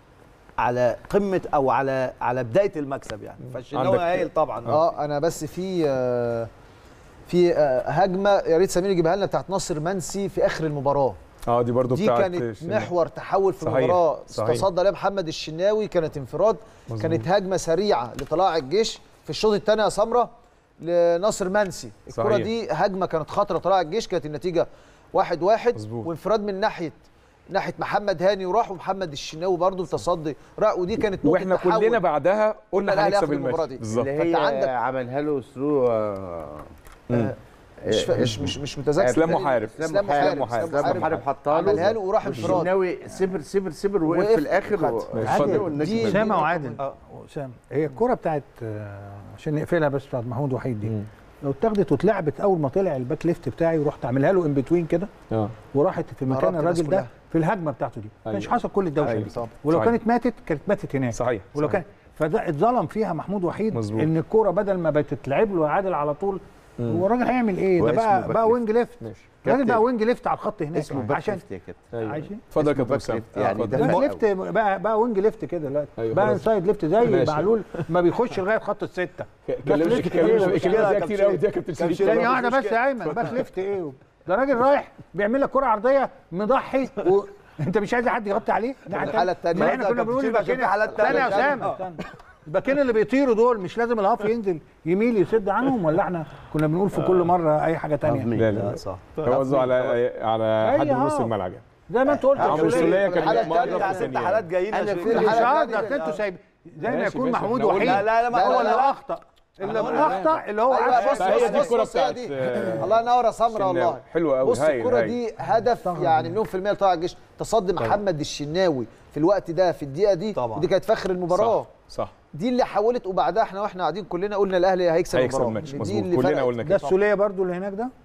على قمه او على على بدايه المكسب يعني فالشناوي عندك- هايل طبعا اه انا بس في آه، في آه، هجمه يا ريت سمير يجيبها لنا بتاعت ناصر منسي في اخر المباراه اه دي برضو دي بتاعت كانت شناوي. محور تحول في صحيح، المباراه صحيح. تصدى عليها محمد الشناوي كانت انفراد مظبوط. كانت هجمه سريعه لطلاع الجيش في الشوط الثاني يا سمره لناصر منسي الكره صحيح. دي هجمه كانت خطره طلاع الجيش كانت النتيجه واحد واحد مظبوط. وانفراد من ناحيه ناحيه محمد هاني وراح ومحمد الشناوي برضه بتصدي راح ودي كانت نقطه واحنا تحول. كلنا بعدها قلنا الأهلي هنكسب ياخد المباراة الماتش دي. بالظبط اللي هي فأنت عندك- عملها له ثرو مش فا- مش مش مش متذكر اسلام تقريباً. محارب. اسلام محارب محارب. اسلام محارب حطها له عملها له وراح انفراد الشناوي سبر سبر سبر وقف وقف في الاخر وخد. و- اتفضل. والناس دي- بت- اسامه وعادل اسامه هي الكره بتاعت آه، عشان نقفلها بس بتاعت محمود وحيد دي لو اتاخدت واتلعبت اول ما طلع الباك ليفت بتاعي ورحت عاملها له ان بتوين كده اه وراحت في مكان قربت الناس الراجل ده كلها. في الهجمه بتاعته دي ما كانش أيوة. حصل كل الدوشه أيوة. دي طبعا. ولو صحيح. كانت ماتت كانت ماتت هناك صحيح ولو صحيح. كان فده اتظلم فيها محمود وحيد مظبوط. ان الكوره بدل ما بتتلعب له عادل على طول هو الراجل هيعمل ايه هو ده اسمه بقى باك بقى ليفت. وينج ليفت ماشي الراجل كابتن. بقى وينج ليفت على الخط هناك اسمه باك عشان ليفت يا كابتن ايوه عايزين اتفضل يا اسمه كابتن باك اسامه ليفت، يعني اتفضل. ده باك فوق ليفت بقى بقى وينج ليفت كده دلوقتي أيوة بقى خلاص. انسايد ليفت زي ماشي. معلول ما بيخش لغايه خط السته كلمني ليفت كلمني إيه؟ كلمني مشكلة فيها يا كتير كابتن قوي دي يا كابتن كابتن شريف ثانيه مفيش واحده بس مشكلة. يا ايمن باك ليفت ايه ده راجل رايح بيعمل لك كره عرضيه مضحي و... انت مش عايز حد يغطي عليه الناحية الحالة التانية. التانية. ما احنا كنا بنقول كابتن شريف عشان الباكين في حالات ثانيه يا تانية. اسامه استنى. الباكين اللي بيطيروا دول مش لازم الهاف ينزل يميل يسد عنهم ولا احنا كنا بنقول في كل مره اي حاجه تانية لا لا صح هو قصده على على حد أيوة. نص الملعب يعني زي ما انت قلت عمرو يا السولية سولية. كان الحالة مؤرخ التانية في يعني ست ثانية. حالات جايين أنا يا في شريف. مش الحالة قصدك التانية. انتوا سايب زي ما ماشي، يكون ماشي. محمود إحنا قلنا- وحيد لا لا لا ما لا، هو لا، اللي لا. اخطا اللي أنا اخطا اللي هو أيوة، عارف بص فهي بص دي بص الكرة بص هي بتاعت دي آه، الله ينور يا سمره الشناوي. والله حلوة أوي، بص هايل، الكره هايل. دي هدف يعني مليون في المية طلع الجيش تصدي محمد الشناوي في الوقت ده في الدقيقه دي طبعا. ودي كانت فخر المباراه صح صح دي اللي حولت وبعدها احنا واحنا قاعدين كلنا قلنا الاهلي هيكسب هيكسب المباراه الماتش دي مظبوط اللي كلنا فرقت. قلنا ده كده السوليه برضو اللي هناك ده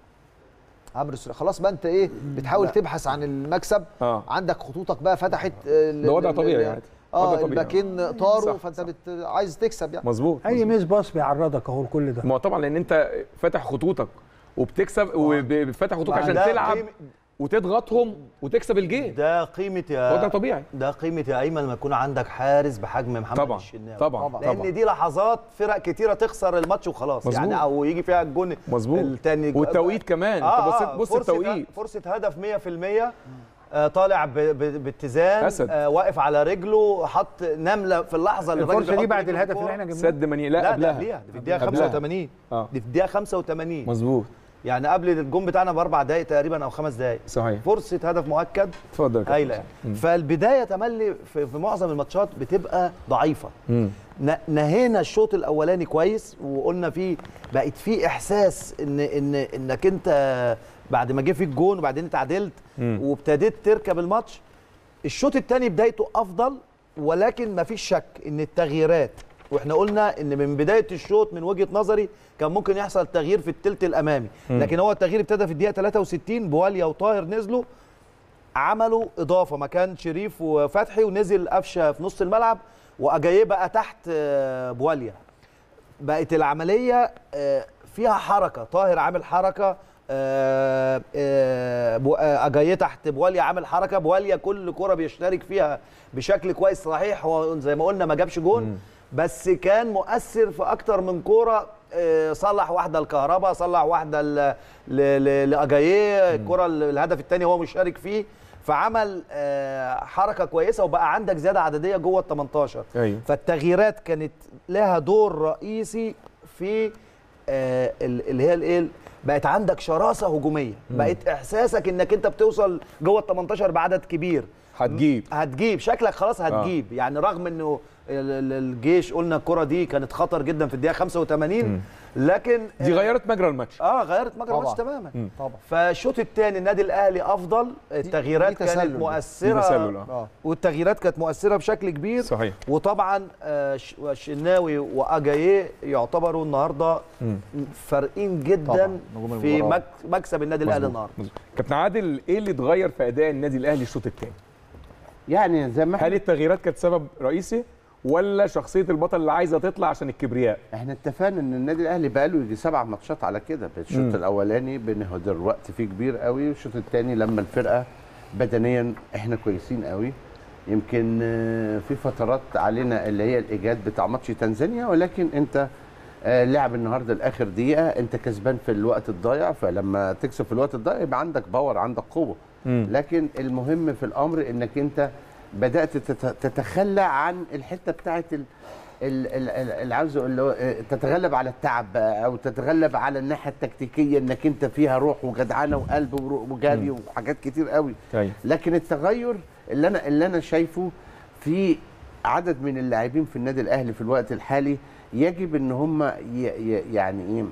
عمرو السولية خلاص بقى انت ايه بتحاول تبحث عن المكسب اه عندك خطوطك بقى فتحت ال- ده وضع ال- طبيعي ال- يعني وضع اه طبيعي. الباكين طاروا صح، فانت صح. بت... عايز تكسب يعني مظبوط اي ميس باص بيعرضك اهو كل ده ما هو طبعا لان انت فاتح خطوطك وبتكسب وفاتح خطوطك عشان ده تلعب قيمة- وتضغطهم وتكسب الجيم ده قيمه يا وضع طبيعي ده قيمه يا ايمن لما يكون عندك حارس بحجم محمد طبعا الشناوي طبعا طبعا. لان دي لحظات فرق كتيره تخسر الماتش وخلاص مظبوط. يعني او يجي فيها الجون مظبوط التاني والتوقيت كمان آه انت آه بص بص فرصة التوقيت فرصه هدف 100% آه طالع ب- ب- باتزان أسد. آه واقف على رجله حط نمله في اللحظه اللي الراجل الفرصه دي بيحط بعد رجله في الهدف اللي الكورة. احنا جبناه سد مني لا لا ده قبلها قبلها دي في الدقيقه قبلها. 85 اه دي في الدقيقه 85 مظبوط يعني قبل الجون بتاعنا باربع دقائق تقريبا او خمس دقائق صحيح فرصه هدف مؤكد اتفضل يا كابتن. هايله يعني مم. فالبدايه تملي في, في معظم الماتشات بتبقى ضعيفه مم. ن- نهينا الشوط الاولاني كويس وقلنا فيه بقت فيه احساس ان ان انك انت بعد ما جه فيك جون وبعدين اتعادلت مم. وابتديت تركب الماتش الشوط الثاني بدايته افضل ولكن ما فيش شك ان التغييرات واحنا قلنا ان من بدايه الشوط من وجهه نظري كان ممكن يحصل تغيير في الثلث الامامي مم. لكن هو التغيير ابتدى في الدقيقه 63 بواليا وطاهر نزلوا عملوا اضافه مكان شريف وفتحي ونزل قفشه في نص الملعب واجاييه بقى تحت آه، بواليا بقت العمليه آه، فيها حركه طاهر عامل حركه آه، آه، بو- آه، اجاييه تحت بواليا عامل حركه بواليا كل كره بيشترك فيها بشكل كويس صحيح هو زي ما قلنا ما جابش جون بس كان مؤثر في اكتر من كوره آه، صلح واحده الكهرباء صلح واحده ل- ل- ل- لاجاييه الكره ال- الهدف الثاني هو مشارك فيه فعمل آه، حركه كويسه وبقى عندك زياده عدديه جوه ال 18 ايوه فالتغييرات كانت لها دور رئيسي في آه، ال- اللي هي الايه بقت عندك شراسه هجوميه بقت احساسك انك انت بتوصل جوه ال 18 بعدد كبير هتجيب هتجيب شكلك خلاص هتجيب يعني رغم انه ال- ال- الجيش قلنا الكره دي كانت خطر جدا في الدقيقه 85 لكن دي غيرت مجرى الماتش اه غيرت مجرى الماتش طبعاً. تماما مم. طبعا فالشوط الثاني النادي الاهلي افضل التغييرات دي تسلل كانت دي. مؤثره دي تسلل، آه. اه والتغييرات كانت مؤثره بشكل كبير صحيح وطبعا آه، ش- الشناوي واجاييه يعتبروا النهارده مم. فارقين جدا طبعاً، نجوم في المباراة. مك- مكسب النادي الاهلي مظبوط. النهارده كابتن عادل ايه اللي اتغير في اداء النادي الاهلي الشوط الثاني يعني زي ما هل احنا, التغييرات كانت سبب رئيسي ولا شخصيه البطل اللي عايزه تطلع عشان الكبرياء احنا اتفقنا ان النادي الاهلي بقى له يجي سبع ماتشات على كده الشوط مم. الاولاني بنهدر وقت فيه كبير قوي والشوط الثاني لما الفرقه بدنيا احنا كويسين قوي يمكن آه، في فترات علينا اللي هي الايجاد بتاع ماتش تنزانيا ولكن انت آه، لعب النهارده لاخر دقيقه انت كسبان في الوقت الضايع فلما تكسب في الوقت الضايع يبقى عندك باور عندك قوه مم. لكن المهم في الامر انك انت بدات تت- تتخلى عن الحته بتاعت ال- ال- ال- ال- اللي عاوزه اللي هو آه، تتغلب على التعب بقى، او تتغلب على الناحيه التكتيكيه انك انت فيها روح وجدعنه وقلب ورو- وجري وحاجات كتير قوي ايوه لكن التغير اللي انا اللي انا شايفه في عدد من اللاعبين في النادي الاهلي في الوقت الحالي يجب ان هم ي- ي- يعني ايه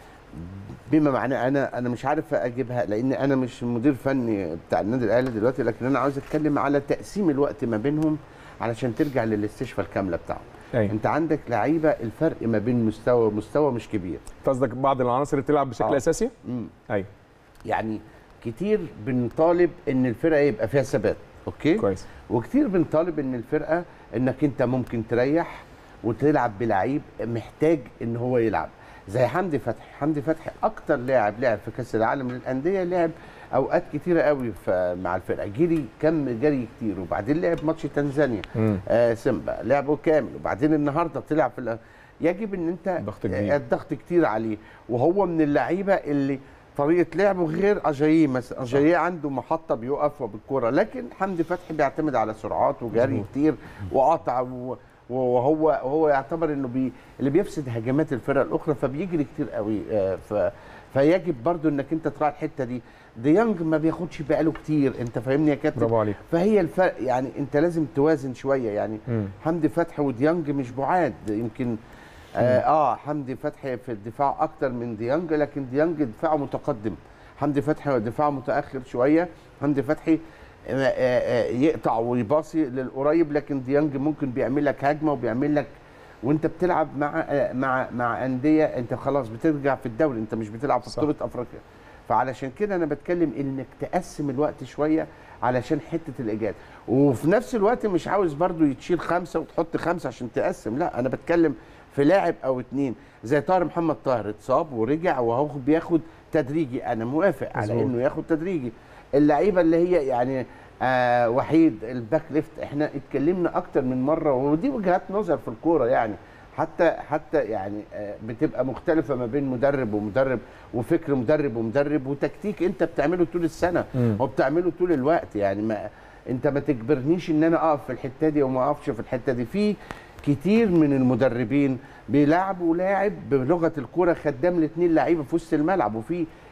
بما معناه انا انا مش عارف اجيبها لان انا مش مدير فني بتاع النادي الاهلي دلوقتي لكن انا عاوز اتكلم على تقسيم الوقت ما بينهم علشان ترجع للاستشفاء الكامله بتاعهم ايوه انت عندك لعيبه الفرق ما بين مستوى ومستوى مش كبير أنت قصدك بعض العناصر اللي بتلعب بشكل آه. اساسي مم. ايوه يعني كتير بنطالب ان الفرقه يبقى فيها ثبات اوكي كويس وكتير بنطالب ان الفرقه انك انت ممكن تريح وتلعب بلعيب محتاج ان هو يلعب زي حمدي فتحي حمدي فتحي اكتر لاعب لعب في كاس العالم للانديه لعب اوقات كتيره قوي في مع الفرقه جري كم جري كتير وبعدين لعب ماتش تنزانيا مم. آه سيمبا لعبه كامل وبعدين النهارده طلع في الأ- يجب ان انت ضغط كبير. آه، الضغط كتير عليه وهو من اللعيبه اللي طريقه لعبه غير اجاييه مثلا اجاييه عنده محطه بيقف بالكوره لكن حمدي فتحي بيعتمد على سرعات وجري كتير وقطع و- وهو وهو يعتبر انه بي اللي بيفسد هجمات الفرق الاخرى فبيجري كتير قوي آه، ف فيجب برضو انك انت تراعي الحته دي ديانج ما بياخدش باله كتير انت فاهمني يا كابتن برافو عليك فهي الفرق يعني انت لازم توازن شويه يعني مم. حمدي فتحي وديانج مش بعاد يمكن آه, اه حمدي فتحي في الدفاع اكتر من ديانج لكن ديانج دفاعه متقدم حمدي فتحي دفاعه متاخر شويه حمدي فتحي آه آه آه يقطع ويباصي للقريب لكن ديانج ممكن بيعمل لك هجمه وبيعمل لك وانت بتلعب مع آه مع مع انديه انت خلاص بترجع في الدوري انت مش بتلعب في صح. بطوله افريقيا فعلشان كده انا بتكلم انك تقسم الوقت شويه علشان حته الايجاد وفي نفس الوقت مش عاوز برضو يتشيل خمسه وتحط خمسه عشان تقسم لا انا بتكلم في لاعب او اتنين زي طاهر محمد طاهر اتصاب ورجع وهو بياخد تدريجي انا موافق على مظبوط. انه ياخد تدريجي اللعيبه اللي هي يعني آه وحيد الباك ليفت احنا اتكلمنا اكتر من مره ودي وجهات نظر في الكوره يعني حتى حتى يعني آه بتبقى مختلفه ما بين مدرب ومدرب وفكر مدرب ومدرب وتكتيك انت بتعمله طول السنه مم. وبتعمله طول الوقت يعني ما انت ما تجبرنيش ان انا اقف في الحته دي وما اقفش في الحته دي في كتير من المدربين بيلعبوا لاعب بلغه الكوره خدام لاثنين لعيبه في وسط الملعب وفي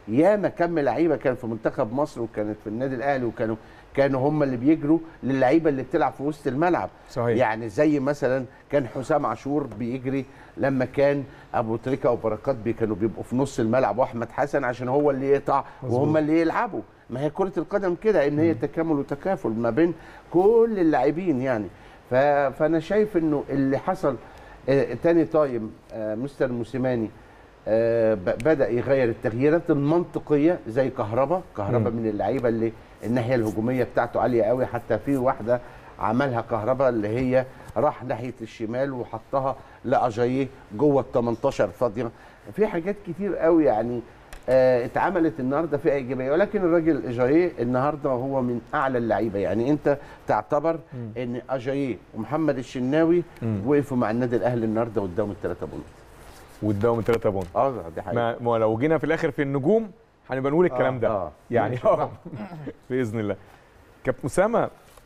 ياما كم لعيبه كان في منتخب مصر وكانت في النادي الاهلي وكانوا كانوا هم اللي بيجروا للعيبه اللي بتلعب في وسط الملعب صحيح. يعني زي مثلا كان حسام عاشور بيجري لما كان ابو تريكه او بركات بي كانوا بيبقوا في نص الملعب واحمد حسن عشان هو اللي يقطع مظبوط. وهم اللي يلعبوا ما هي كره القدم كده ان هي تكامل وتكافل ما بين كل اللاعبين يعني ف... فانا شايف انه اللي حصل آه تاني تايم آه مستر موسيماني آه ب- بدا يغير التغييرات المنطقيه زي كهربا كهربا مم. من اللعيبه اللي الناحيه الهجوميه بتاعته عاليه قوي حتى في واحده عملها كهربا اللي هي راح ناحيه الشمال وحطها لاجاييه جوه ال 18 فاضيه في حاجات كتير قوي يعني آه اتعملت النهارده فيها ايجابيه ولكن الراجل اجاييه النهارده هو من اعلى اللعيبه يعني انت تعتبر ان اجاييه ومحمد الشناوي مم. وقفوا مع النادي الاهلي النهارده قدام الثلاثه بونت واداهم ثلاثة بونت اه دي حقيقه ما ما لو جينا في الاخر في النجوم هنبقى نقول الكلام آه، ده آه. يعني ماشي. اه باذن الله كابتن اسامه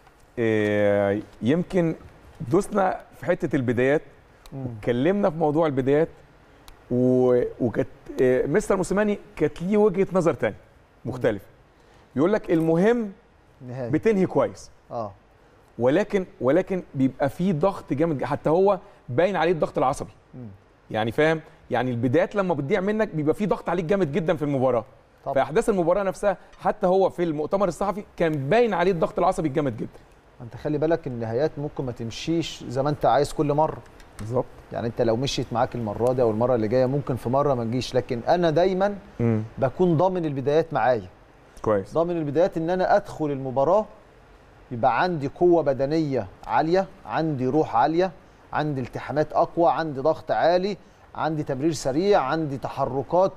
آه، يمكن دوسنا في حته البدايات اتكلمنا في موضوع البدايات و... وكانت آه، مستر موسيماني كانت ليه وجهه نظر تاني مختلف يقول لك المهم نهائي بتنهي كويس اه ولكن ولكن بيبقى فيه ضغط جامد حتى هو باين عليه الضغط العصبي مم. يعني فاهم يعني البدايات لما بتضيع منك بيبقى فيه ضغط عليك جامد جدا في المباراه طبعا. في احداث المباراه نفسها حتى هو في المؤتمر الصحفي كان باين عليه الضغط العصبي الجامد جدا انت خلي بالك النهايات ممكن ما تمشيش زي ما انت عايز كل مره بالظبط يعني انت لو مشيت معاك المره دي او المره اللي جايه ممكن في مره ما تجيش لكن انا دايما امم بكون ضامن البدايات معايا كويس ضامن البدايات ان انا ادخل المباراه يبقى عندي قوه بدنيه عاليه عندي روح عاليه عندي التحامات اقوى عندي ضغط عالي عندي تمرير سريع عندي تحركات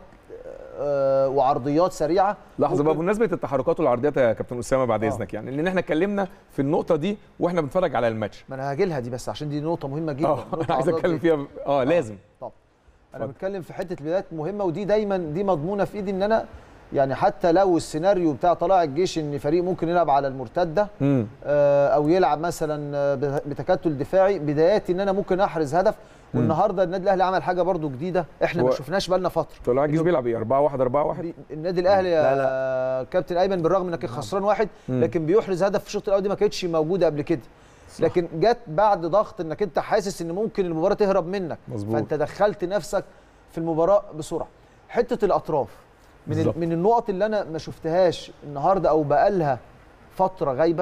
آه، وعرضيات سريعه لحظه بقى ممكن- بمناسبه التحركات والعرضيات يا كابتن اسامه بعد آه. اذنك يعني لان احنا اتكلمنا في النقطه دي واحنا بنتفرج على الماتش ما انا هاجي لها دي بس عشان دي نقطه مهمه جدا اه نقطة انا عايز عرضيات اتكلم دي. فيها ب- اه لازم طب انا اتفضل. بتكلم في حته البدايات مهمه ودي دايما دي مضمونه في ايدي ان انا يعني حتى لو السيناريو بتاع طلائع الجيش ان فريق ممكن يلعب على المرتده امم آه، او يلعب مثلا آه، بت- بتكتل دفاعي بداياتي ان انا ممكن احرز هدف والنهارده النادي الاهلي عمل حاجه برضو جديده احنا ما هو- شفناش بقالنا فتره طلع الجيش بيلعب ايه 4 1 4 1 بي- النادي الاهلي يا كابتن ايمن بالرغم انك خسران واحد مم. لكن بيحرز هدف في الشوط الاول دي ما كانتش موجوده قبل كده لكن جت بعد ضغط انك انت حاسس ان ممكن المباراه تهرب منك مظبوط. فانت دخلت نفسك في المباراه بسرعه حته الاطراف من ال- بالظبط. من النقط اللي انا ما شفتهاش النهارده او بقالها فتره غايبه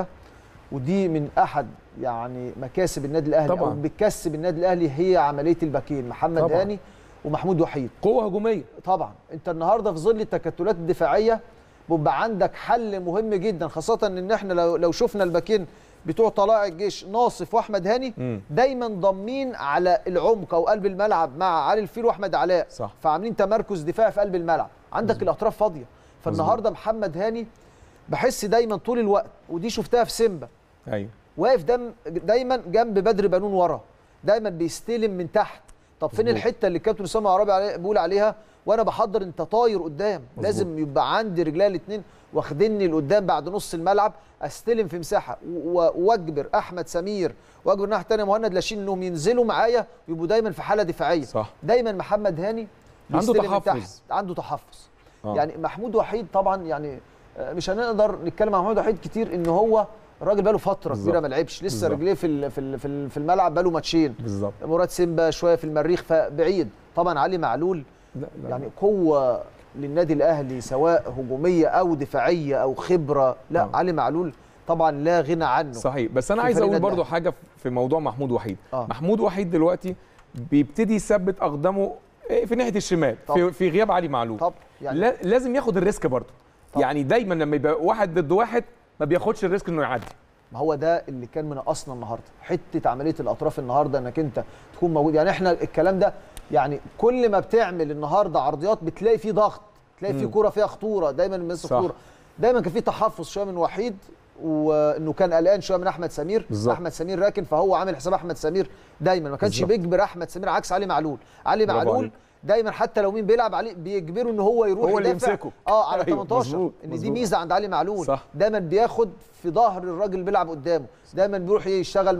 ودي من احد يعني مكاسب النادي الاهلي طبعاً. او بتكسب النادي الاهلي هي عمليه الباكين محمد طبعاً. هاني ومحمود وحيد قوه هجوميه طبعا انت النهارده في ظل التكتلات الدفاعيه بيبقى عندك حل مهم جدا خاصه ان احنا لو لو شفنا الباكين بتوع طلائع الجيش ناصف واحمد هاني مم. دايما ضامين على العمق او قلب الملعب مع علي الفيل واحمد علاء صح. فعاملين تمركز دفاعي في قلب الملعب عندك الاطراف فاضيه فالنهارده محمد هاني بحس دايما طول الوقت ودي شفتها في سيمبا ايوه واقف دم دايما جنب بدر بنون ورا دايما بيستلم من تحت طب فين مظبوط. الحته اللي الكابتن اسامه عرابي علي- بيقول عليها وانا بحضر انت طاير قدام مظبوط. لازم يبقى عندي رجليا الاثنين واخدني لقدام بعد نص الملعب استلم في مساحه و- واجبر احمد سمير واجبر الناحيه الثانيه مهند لاشين انهم ينزلوا معايا ويبقوا دايما في حاله دفاعيه صح دايما محمد هاني عنده بيستلم من تحفظ. تحت عنده تحفظ آه. يعني محمود وحيد طبعا يعني آه، مش هنقدر نتكلم عن محمود وحيد كتير ان هو الراجل بقاله فتره بالظبط. كبيره ما لعبش لسه بالظبط. رجليه في ال- في ال- في ال- في الملعب بقاله ماتشين بالظبط مراد سيمبا شويه في المريخ فبعيد طبعا علي معلول لا لا يعني قوه للنادي الاهلي سواء هجوميه او دفاعيه او خبره لا آه. علي معلول طبعا لا غنى عنه صحيح بس انا في عايز فريق اقول النادي برضو الأهلي. حاجه في موضوع محمود وحيد آه. محمود وحيد دلوقتي بيبتدي يثبت اقدامه في ناحيه الشمال طب. في, في غياب علي معلول طب يعني لا لازم ياخد الريسك برضه طب. يعني دايما لما يبقى واحد ضد واحد ما بياخدش الريسك انه يعدي ما هو ده اللي كان منقصنا النهارده حته عمليه الاطراف النهارده انك انت تكون موجود يعني احنا الكلام ده يعني كل ما بتعمل النهارده عرضيات بتلاقي فيه ضغط تلاقي فيه مم. كوره فيها خطوره دايما ماسك صح. كوره دايما كان فيه تحفظ شويه من وحيد وانه كان قلقان شويه من احمد سمير بالظبط. احمد سمير راكن فهو عامل حساب احمد سمير دايما ما كانش بالظبط. بيجبر احمد سمير عكس علي معلول علي برافو معلول عليك. دايما حتى لو مين بيلعب عليه بيجبره ان هو يروح هو اللي يدافع. يمسكه. اه على أيوة، 18 مظبوط، ان دي مظبوط. ميزه عند علي معلول صح. دايما بياخد في ظهر الراجل اللي بيلعب قدامه دايما بيروح يشتغل مع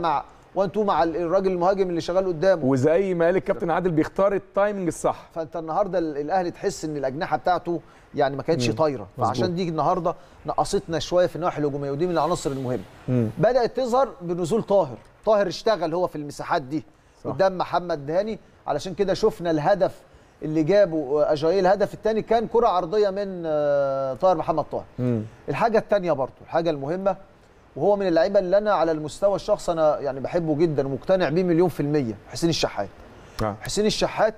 وان تو مع الراجل المهاجم اللي شغال قدامه وزي ما قال الكابتن عادل بيختار التايمنج الصح فانت النهارده ال- الاهلي تحس ان الاجنحه بتاعته يعني ما كانتش مم. طايره مظبوط. فعشان دي النهارده نقصتنا شويه في النواحي الهجوميه ودي من العناصر المهمه مم. بدات تظهر بنزول طاهر طاهر اشتغل هو في المساحات دي صح. قدام محمد دهاني علشان كده شفنا الهدف اللي جابه آه، اجايل الهدف الثاني كان كره عرضيه من آه، طاهر محمد طاهر مم. الحاجه الثانيه برضو الحاجه المهمه وهو من اللعيبه اللي انا على المستوى الشخصي انا يعني بحبه جدا ومقتنع بيه مليون في الميه حسين الشحات آه. حسين الشحات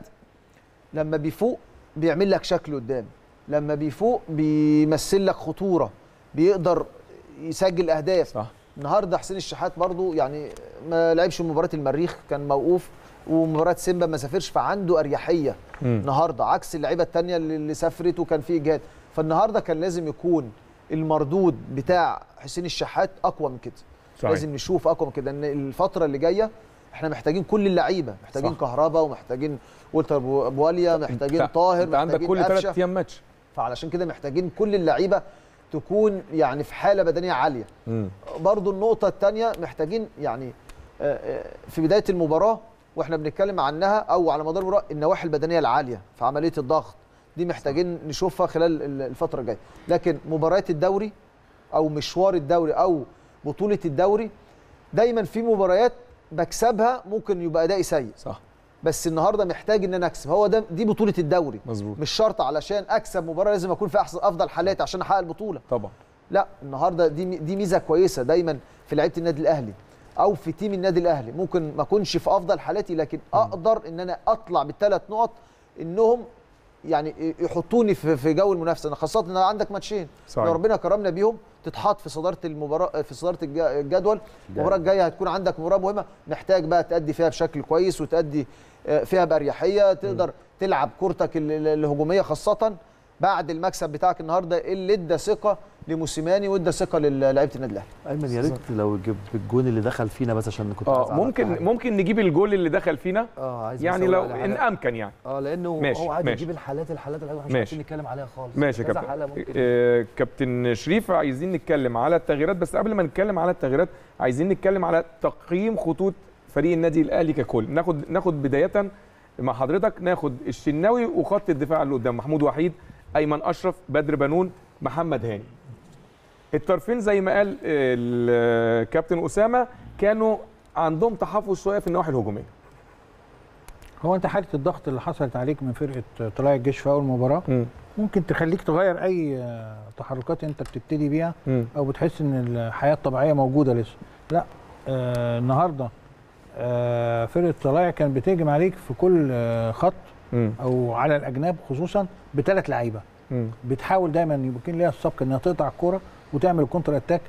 لما بيفوق بيعمل لك شكل قدام لما بيفوق بيمثل لك خطوره بيقدر يسجل اهداف صح النهارده حسين الشحات برضو يعني ما لعبش مباراه المريخ كان موقوف ومباراه سيمبا ما سافرش فعنده اريحيه مم. النهارده عكس اللعيبه الثانيه اللي اللي سافرت وكان في اجهاد فالنهارده كان لازم يكون المردود بتاع حسين الشحات اقوى من كده صحيح. لازم نشوف اقوى من كده ان الفتره اللي جايه احنا محتاجين كل اللعيبه محتاجين صح. كهربا ومحتاجين والتر بو- بواليا محتاجين انت- طاهر انت عندك محتاجين كل ثلاث قفشة. ايام ماتش فعلشان كده محتاجين كل اللعيبه تكون يعني في حاله بدنيه عاليه مم. برضو النقطة الثانية محتاجين يعني آه، آه، في بداية المباراة واحنا بنتكلم عنها او على مدار المباراة النواحي البدنية العالية في عملية الضغط دي محتاجين نشوفها خلال ال- الفترة الجاية لكن مباريات الدوري او مشوار الدوري او بطولة الدوري دايما في مباريات بكسبها ممكن يبقى ادائي سيء صح بس النهارده محتاج ان انا اكسب هو ده دي بطولة الدوري مظبوط مش شرط علشان اكسب مباراة لازم اكون في احسن افضل حالاتي عشان احقق البطولة طبعا لا النهارده دي دي ميزه كويسه دايما في لعيبه النادي الاهلي او في تيم النادي الاهلي ممكن ما اكونش في افضل حالاتي لكن اقدر ان انا اطلع بالثلاث نقط انهم يعني يحطوني في في جو المنافسه أنا خاصه ان عندك ماتشين صحيح. لو ربنا كرمنا بيهم تتحط في صداره المباراه في صداره الج- الجدول المباراه الجايه هتكون عندك مباراه مهمه محتاج بقى تأدي فيها بشكل كويس وتأدي آه، فيها باريحيه تقدر تلعب كورتك ال- ال- الهجوميه خاصه بعد المكسب بتاعك النهارده اللي ادى ثقه لموسيماني وادى ثقه للاعيبه النادي الاهلي ايمن يا ريت لو جبت الجون اللي دخل فينا بس عشان كنت عايز اه أعرف ممكن حاجة. ممكن نجيب الجول اللي دخل فينا اه عايز يعني نسوي لو على ان حاجة. امكن يعني اه لانه ماشي، هو عادي ماشي. يجيب الحالات الحالات اللي احنا مش ماشي. عارفين نتكلم عليها خالص ماشي يا كذا كابتن حالة ممكن آه كابتن شريف عايزين نتكلم على التغييرات بس قبل ما نتكلم على التغييرات عايزين نتكلم على تقييم خطوط فريق النادي الاهلي ككل ناخد ناخد بدايه مع حضرتك ناخد الشناوي وخط الدفاع اللي قدام محمود وحيد ايمن اشرف بدر بنون محمد هاني الطرفين زي ما قال الكابتن اسامه كانوا عندهم تحفظ شويه في النواحي الهجوميه هو انت حاله الضغط اللي حصلت عليك من فرقه طلائع الجيش في اول مباراه م. ممكن تخليك تغير اي آه، تحركات انت بتبتدي بيها م. او بتحس ان الحياه الطبيعيه موجوده لسه لا آه النهارده آه فرقه طلائع كانت بتهجم عليك في كل آه خط م. او على الاجناب خصوصا بثلاث لعيبه م. بتحاول دايما يكون ليها السبق انها تقطع الكوره وتعمل كونتر اتاك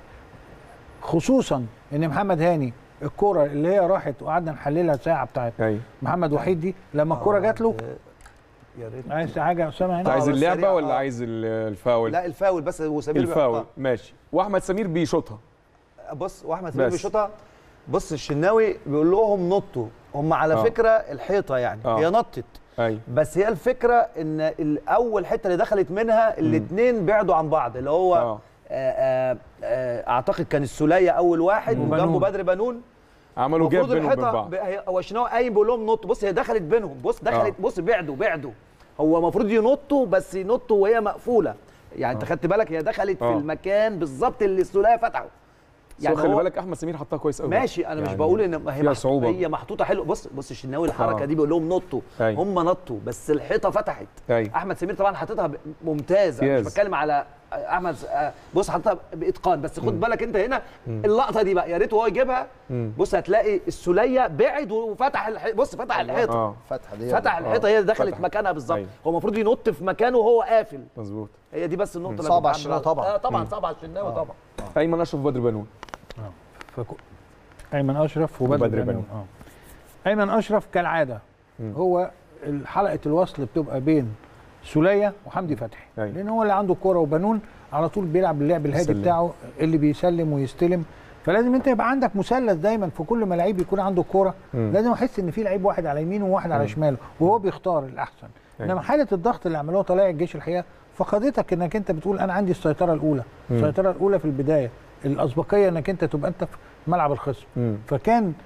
خصوصا ان محمد هاني الكوره اللي هي راحت وقعدنا نحللها ساعه بتاعت ايوه محمد وحيد دي لما الكوره جات له يا ريت عايز حاجه يا اسامه انت هنا عايز بس اللعبه سريع، ولا آه. عايز ال- الفاول لا الفاول بس وسمير الفاول بيحطها. ماشي واحمد سمير بيشوطها بص واحمد سمير بس. بيشوطها بص الشناوي بيقول لهم نطوا هم على آه. فكره الحيطه يعني آه. هي نطت ايوه بس هي الفكره ان الاول حته اللي دخلت منها الاثنين بعدوا عن بعض اللي هو آه. آه. آه آه اعتقد كان السوليه اول واحد وبنون. وجنبه بدر بنون عملوا جاب المفروض بينهم وبين الحيطه بعض ب- هي- هو الشناوي قايم بيقول لهم نطوا بص هي دخلت بينهم بص دخلت آه. بص بعدوا بعدوا هو المفروض ينطوا بس ينطوا وهي مقفوله يعني انت خدت بالك هي دخلت آه. في المكان بالظبط اللي السوليه فتحه يعني خلي هو- بالك احمد سمير حطها كويس قوي ماشي انا مش يعني بقول ان هي فيها محط... صعوبه هي محطوطه حلو بص بص الشناوي الحركه آه. دي بيقول لهم نطوا أيوة. هم نطوا بس الحيطه فتحت أيوة. احمد سمير طبعا حاططها ب- ممتازه أنا مش ياز. بتكلم على احمد س- آه، بص حاططها باتقان بس خد بالك انت هنا اللقطه دي بقى يا ريت هو يجيبها مم. بص هتلاقي السوليه بعد وفتح الحيطه بص فتح الحيطه اه فتحه دي فتح الحيطه هي اللي دخلت فتح. مكانها بالظبط أيوة. هو المفروض ينط في مكانه وهو قافل مظبوط هي دي بس النقطه اللي صعب كنت على عامل الشناوي عليها. طبعا. آه طبعا صعب على الشناوي طبعا ايمن اشرف بدر بنون فكو... ايمن اشرف وبدر, وبدر بنون بنون. اه ايمن اشرف كالعاده مم. هو حلقه الوصل بتبقى بين سوليه وحمدي فتحي أيوة. لان هو اللي عنده الكوره وبنون على طول بيلعب اللعب الهادي يسلم. بتاعه اللي بيسلم ويستلم فلازم انت يبقى عندك مثلث دايما في كل ما لعيب يكون عنده الكوره مم. لازم احس ان في لعيب واحد على يمينه وواحد على مم. شماله وهو بيختار الاحسن أيوة. انما حاله الضغط اللي عملوها طلائع الجيش الحقيقه فقدتك انك انت بتقول انا عندي السيطره الاولى مم. السيطره الاولى في البدايه الاسبقيه انك انت تبقى انت في ملعب الخصم مم. فكان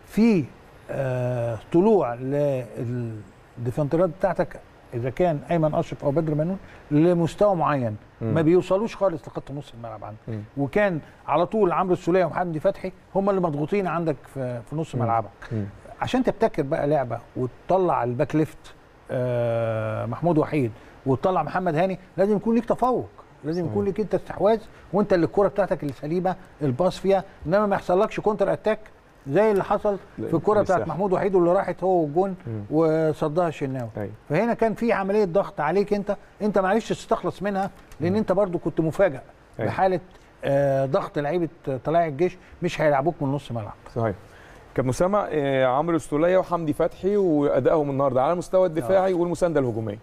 في آه طلوع للديفنترات بتاعتك اذا كان ايمن اشرف او بدر منون لمستوى معين مم. ما بيوصلوش خالص لخط نص الملعب عندك مم. وكان على طول عمرو السوليه ومحمد فتحي هم اللي مضغوطين عندك في, في نص مم. ملعبك مم. عشان تبتكر بقى لعبه وتطلع الباك ليفت آه محمود وحيد وتطلع محمد هاني لازم يكون ليك تفوق لازم صحيح. يكون ليك انت استحواذ وانت اللي الكره بتاعتك اللي سليمه الباص فيها انما ما يحصلكش كونتر اتاك زي اللي حصل في الكره بتاعت مساحة. محمود وحيد واللي راحت هو والجون مم. وصدها الشناوي أيوة. فهنا كان في عمليه ضغط عليك انت انت ما عرفتش تستخلص منها لان انت برضو كنت مفاجئ أيوة. بحاله آه ضغط لعيبه طلائع الجيش مش هيلعبوك من نص ملعب صحيح كابتن اسامه آه، عمرو السوليه وحمدي فتحي وادائهم النهارده على المستوى الدفاعي والمسانده الهجوميه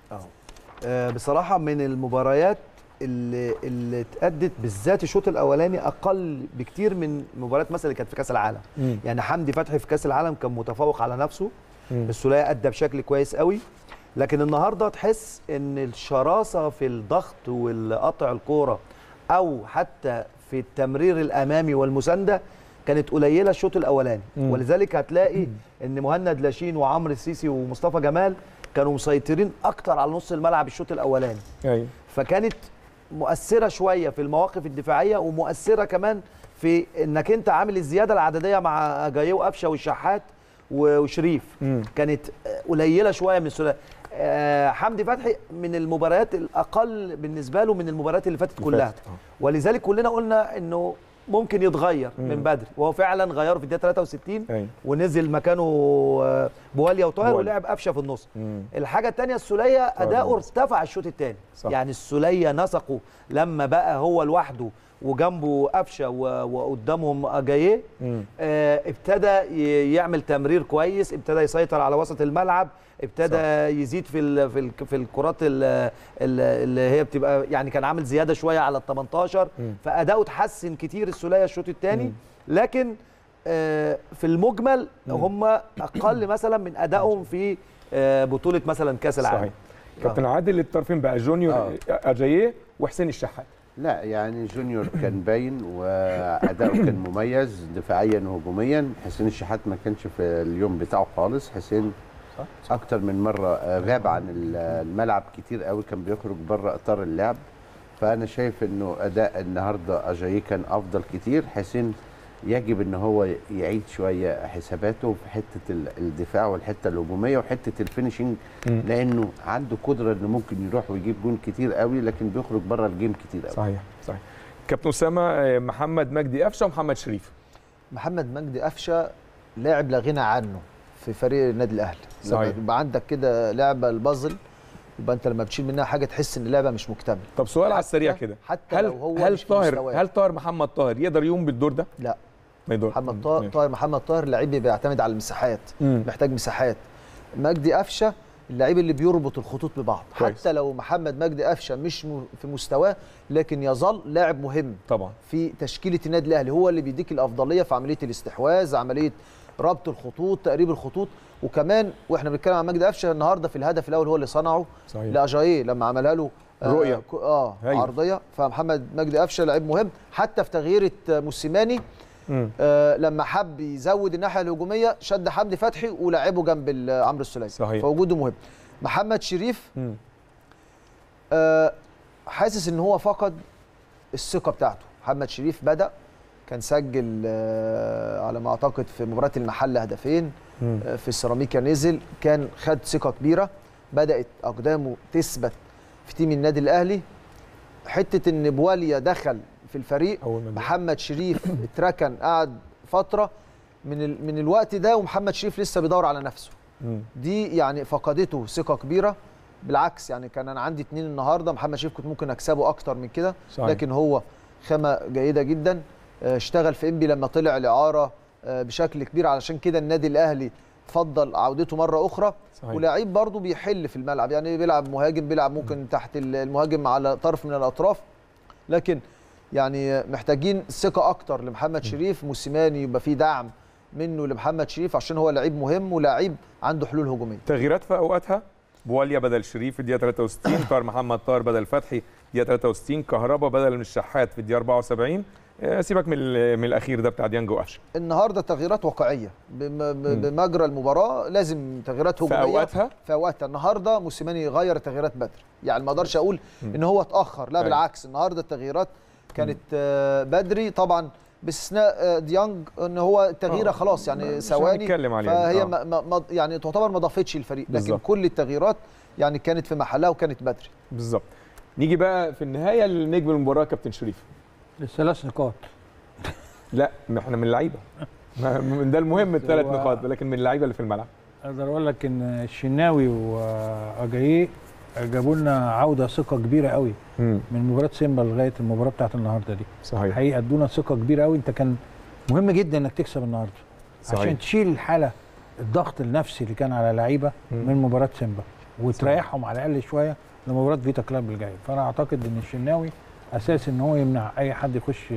آه، بصراحه من المباريات اللي اللي اتأدت بالذات الشوط الاولاني اقل بكتير من مباريات مثلا اللي كانت في كاس العالم مم. يعني حمدي فتحي في كاس العالم كان متفوق على نفسه مم. السوليه ادى بشكل كويس قوي لكن النهارده تحس ان الشراسه في الضغط والقطع الكوره او حتى في التمرير الامامي والمسانده كانت قليله الشوط الاولاني مم. ولذلك هتلاقي ان مهند لاشين وعمرو السيسي ومصطفى جمال كانوا مسيطرين اكتر على نص الملعب الشوط الاولاني ايوه فكانت مؤثره شويه في المواقف الدفاعيه ومؤثره كمان في انك انت عامل الزياده العدديه مع جايه وقفشه والشحات و- وشريف مم. كانت قليله شويه من الثلاثي آه، حمدي فتحي من المباريات الاقل بالنسبه له من المباريات اللي فاتت كلها فاتت، آه. ولذلك كلنا قلنا انه ممكن يتغير مم. من بدري وهو فعلا غيره في الدقيقه 63 ايوه ونزل مكانه آه، بواليا وطاهر بواليا. ولعب قفشه في النص مم. الحاجه الثانيه السوليه اداؤه بالنص. ارتفع الشوط الثاني صح. يعني السوليه نسقه لما بقى هو لوحده وجنبه قفشه و- وقدامهم اجاييه مم. آه، ابتدى ي- يعمل تمرير كويس ابتدى يسيطر على وسط الملعب ابتدى صح. يزيد في ال في ال في الكرات ال- ال- اللي هي بتبقى يعني كان عامل زياده شويه على ال 18 مم. فاداؤه اتحسن كتير السوليه الشوط الثاني مم. لكن آه، في المجمل مم. هم اقل مثلا من ادائهم في آه، بطوله مثلا كاس العالم صحيح كابتن عادل الطرفين بقى جونيور آه. اجاييه وحسين الشحات لا يعني جونيور كان باين واداؤه كان مميز دفاعيا وهجوميا حسين الشحات ما كانش في اليوم بتاعه خالص حسين اكتر من مره آه، غاب عن ال- الملعب كتير قوي كان بيخرج بره اطار اللعب فانا شايف انه اداء النهارده اجاييه كان افضل كتير حسين يجب ان هو يعيد شويه حساباته في حته ال- الدفاع والحته الهجوميه وحته الفينشنج مم. لانه عنده قدره انه ممكن يروح ويجيب جون كتير قوي لكن بيخرج بره الجيم كتير قوي صحيح صحيح كابتن اسامه آه، محمد مجدي قفشه ومحمد شريف محمد مجدي قفشه لاعب لا غنى عنه في فريق النادي الاهلي لما صحيح. يبقى عندك كده لعبه البازل يبقى انت لما بتشيل منها حاجه تحس ان اللعبه مش مكتمله طب سؤال على السريع حتى- كده حتى هل لو هو هل مش في طاهر مستواه. هل طاهر محمد طاهر يقدر يقوم بالدور ده؟ لا ما يقدر محمد طاهر طاهر محمد طاهر لعيب بيعتمد على المساحات مم. محتاج مساحات مجدي قفشه اللعيب اللي بيربط الخطوط ببعض كويس. حتى لو محمد مجدي قفشه مش م- في مستواه لكن يظل لاعب مهم طبعا في تشكيله النادي الاهلي هو اللي بيديك الافضليه في عمليه الاستحواذ عمليه ربط الخطوط تقريب الخطوط وكمان واحنا بنتكلم عن مجدي قفشه النهارده في الهدف الاول هو اللي صنعه صحيح لاجاييه لما عملها له آه، رؤية. ك- اه هايل. عرضيه فمحمد مجدي قفشه لعيب مهم حتى في تغييره آه، موسيماني مم. آه لما حب يزود الناحيه الهجوميه شد حمدي فتحي ولعبه جنب ال- عمرو السوليه صحيح. فوجوده مهم محمد شريف مم. آه حاسس ان هو فقد الثقه بتاعته محمد شريف بدا كان سجل آه على ما اعتقد في مباراه المحل هدفين مم. آه في السيراميكا نزل كان خد ثقه كبيره بدات اقدامه تثبت في تيم النادي الاهلي حته ان بواليا دخل في الفريق اول ما محمد شريف اتركن قعد فتره من ال... من الوقت ده ومحمد شريف لسه بيدور على نفسه مم. دي يعني فقدته ثقه كبيره بالعكس يعني كان انا عندي اتنين النهارده محمد شريف كنت ممكن اكسبه اكتر من كده صحيح. لكن هو خامه جيده جدا آه، اشتغل في انبي لما طلع الاعاره آه، بشكل كبير علشان كده النادي الاهلي فضل عودته مره اخرى صحيح. ولاعيب برضه بيحل في الملعب يعني بيلعب مهاجم بيلعب ممكن تحت المهاجم على طرف من الاطراف لكن يعني محتاجين ثقه اكتر لمحمد شريف موسيماني يبقى فيه دعم منه لمحمد شريف عشان هو لعيب مهم ولاعيب عنده حلول هجوميه تغييرات في اوقاتها بواليا بدل شريف في الدقيقه 63 طاهر محمد طاهر بدل فتحي الدقيقه 63 كهربا بدل من الشحات في الدقيقه 74 آه، سيبك من ال- من الاخير ده بتاع ديانج وقفشه النهارده تغييرات واقعيه بم- ب- مم. بمجرى المباراه لازم تغييرات في هجوميه أوقاتها؟ في اوقاتها النهارده موسيماني غير تغييرات بدري يعني ما اقدرش اقول مم. ان هو اتاخر لا أيوة. بالعكس النهارده التغييرات كانت آه، بدري طبعا باستثناء آه، ديانج ان هو التغييره آه، خلاص مش يعني ثواني هنتكلم عليها دي. فهي آه. ما ما ما- يعني تعتبر ما ضافتش الفريق لكن بالظبط. كل التغييرات يعني كانت في محلها وكانت بدري بالظبط نيجي بقى في النهايه لنجم المباراه كابتن شريف الثلاث نقاط لا ما احنا من اللعيبه ما- من ده المهم الثلاث هو- نقاط لكن من اللعيبه اللي في الملعب اقدر اقول لك ان الشناوي واجاييه جابوا لنا عوده ثقه كبيره قوي مم. من مباراه سيمبا لغايه المباراه بتاعت النهارده دي صحيح حقيقه ادونا ثقه كبيره قوي انت كان مهم جدا انك تكسب النهارده صحيح. عشان تشيل الحاله الضغط النفسي اللي كان على لعيبه مم. من مباراه سيمبا وتريحهم على الاقل شويه لمباراه فيتا كلاب الجايه فانا اعتقد ان الشناوي اساس ان هو يمنع اي حد يخش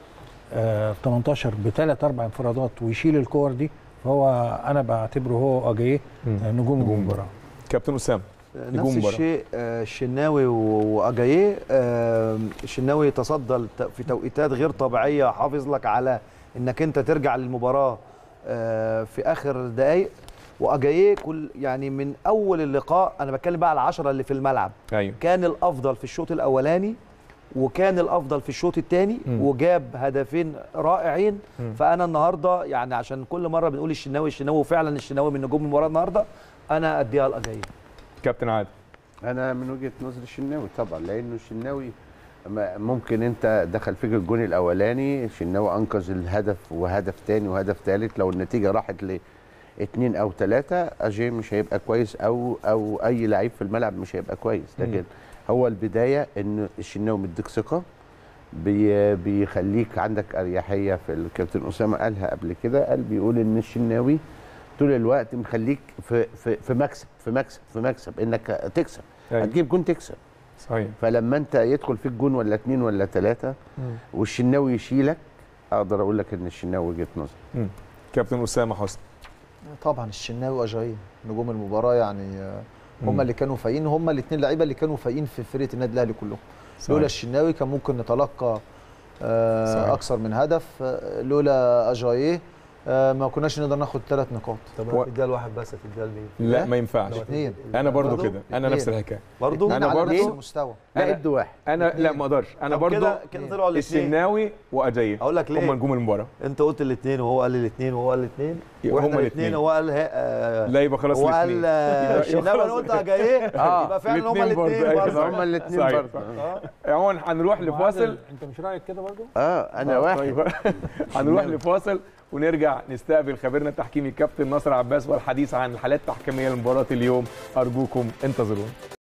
آه 18 بثلاث اربع انفرادات ويشيل الكور دي فهو انا بعتبره هو اجاييه مم. آه، نجوم المباراه كابتن اسامه نجوم نفس مباراة. الشيء آه، الشناوي و- واجاييه آه، الشناوي تصدى لت- في توقيتات غير طبيعيه حافظ لك على انك انت ترجع للمباراه آه، في اخر دقائق واجاييه كل يعني من اول اللقاء انا بتكلم بقى على العشرة اللي في الملعب ايوه كان الافضل في الشوط الاولاني وكان الافضل في الشوط الثاني مم. وجاب هدفين رائعين مم. فانا النهارده يعني عشان كل مره بنقول الشناوي الشناوي وفعلا الشناوي من نجوم المباراه النهارده انا اديها لاجاييه كابتن عادل انا من وجهه نظري الشناوي طبعا لانه الشناوي ما- ممكن انت دخل فيك الجون الاولاني الشناوي انقذ الهدف وهدف تاني وهدف تالت لو النتيجه راحت لاثنين او ثلاثه اجي مش هيبقى كويس او او اي لعيب في الملعب مش هيبقى كويس مم. لكن هو البدايه ان الشناوي مديك ثقه بي بيخليك عندك اريحيه في الكابتن اسامه قالها قبل كده قال بيقول ان الشناوي طول الوقت مخليك في في في مكسب في مكسب في مكسب انك تكسب أيوة. هتجيب جون تكسب صحيح فلما انت يدخل فيك جون ولا اتنين ولا تلاته والشناوي يشيلك اقدر اقول لك ان الشناوي وجهه نظر مم. كابتن اسامه حسني طبعا الشناوي واجاييه نجوم المباراه يعني آه، مم. هم اللي كانوا فايقين هم الاثنين لعيبه اللي كانوا فايقين في فرقه النادي الاهلي كلهم صحيح. لولا الشناوي كان ممكن نتلقى آه، صحيح. اكثر من هدف آه، لولا اجاييه آه، ما كناش نقدر ناخد ثلاث نقاط طب و- هتديها لواحد بس هتديها لمين؟ لا ما ينفعش الاثنين انا برضو برضو؟ كده انا نفس الحكايه برضو انا على نفس برضو المستوى لا أنا- ادوا واحد انا لا ما اقدرش انا طب برضو كده كده طلعوا الاثنين الشناوي واجايه اقول لك ليه هم نجوم المباراه انت قلت الاثنين وهو قال الاثنين وهو قال الاثنين يبقى واحنا هما الاثنين الاتنين. هو قال ها- آه، لا يبقى خلاص هو قال الاثنين آه، يبقى- يبقى الشناوي انا خلاص قلت اجايه آه، يبقى فعلا هما الاتنين برضو، الاثنين أيوة، برضه هما الاثنين صحيح، برضه صح. عموما هنروح لفاصل انت مش رايك كده برضو اه انا آه، واحد طيب. هنروح لفاصل ونرجع نستقبل خبيرنا التحكيمي كابتن ناصر عباس والحديث عن الحالات التحكيميه لمباراه اليوم ارجوكم انتظرونا